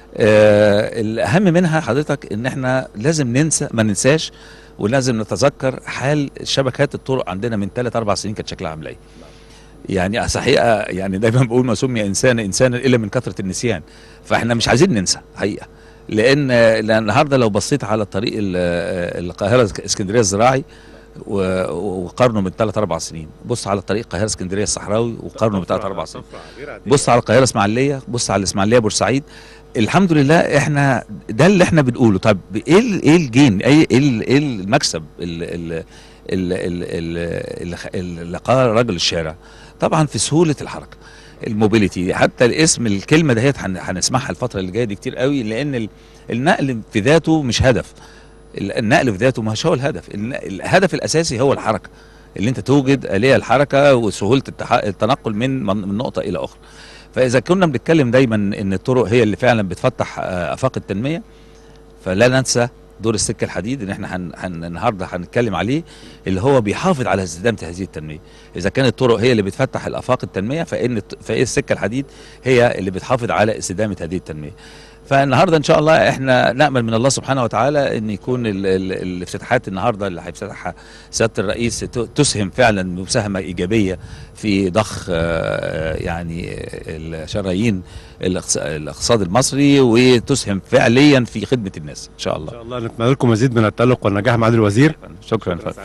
آه الاهم منها حضرتك ان احنا لازم ننسى ما ننساش ولازم نتذكر حال شبكات الطرق عندنا من 3 4 سنين كانت شكلها عامله ايه يعني صحيحه يعني دايما بقول ما سمي انسان انسانا الا من كثره النسيان فاحنا مش عايزين ننسى حقيقه لان لأن النهارده لو بصيت على طريق ال- القاهره اسكندريه الزراعي و- وقارنه من ثلاث اربع سنين بص على طريق القاهره اسكندريه الصحراوي وقارنه من ثلاث اربع سنين بص على القاهره اسماعيليه بص على الاسماعيليه بورسعيد الحمد لله احنا ده اللي احنا بنقوله طب ايه ال- ايه الجين ايه ايه ال- إيه المكسب اللي اللي اللي اللي لقاه رجل الشارع طبعا في سهوله الحركه الموبيليتي حتى الاسم الكلمه دهيت هن- هنسمعها الفتره اللي جايه دي كتير قوي لان ال- النقل في ذاته مش هدف ال- النقل في ذاته مش هو الهدف الن- الهدف الاساسي هو الحركه اللي انت توجد اليه الحركه وسهوله التح- التنقل من من من نقطه الى اخرى فاذا كنا بنتكلم دايما ان الطرق هي اللي فعلا بتفتح آه، افاق التنميه فلا ننسى دور السكه الحديد اللي احنا هن هن النهارده هنتكلم عليه اللي هو بيحافظ على استدامه هذه التنميه اذا كانت الطرق هي اللي بتفتح الافاق التنميه فان فايه السكه الحديد هي اللي بتحافظ على استدامه هذه التنميه فالنهارده ان شاء الله احنا نامل من الله سبحانه وتعالى ان يكون ال ال الافتتاحات النهارده اللي هيفتتحها سياده الرئيس ت- تسهم فعلا مساهمه ايجابيه في ضخ آه، يعني الشرايين الاقتص- الاقتصاد المصري وتسهم فعليا في خدمه الناس ان شاء الله ان شاء الله نتمنى لكم مزيد من التالق والنجاح معالي الوزير شكرا فندم.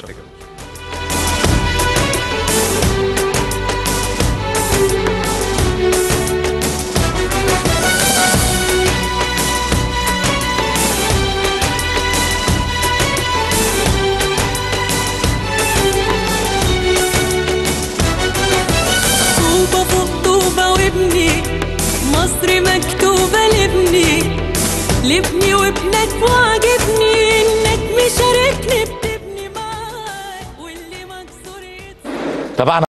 طوبة فوق طوبة وابني مصر مكتوبة لابني لابني وابنك وعجبني انك مشاركني بتبني معاك واللي مكسور طبعا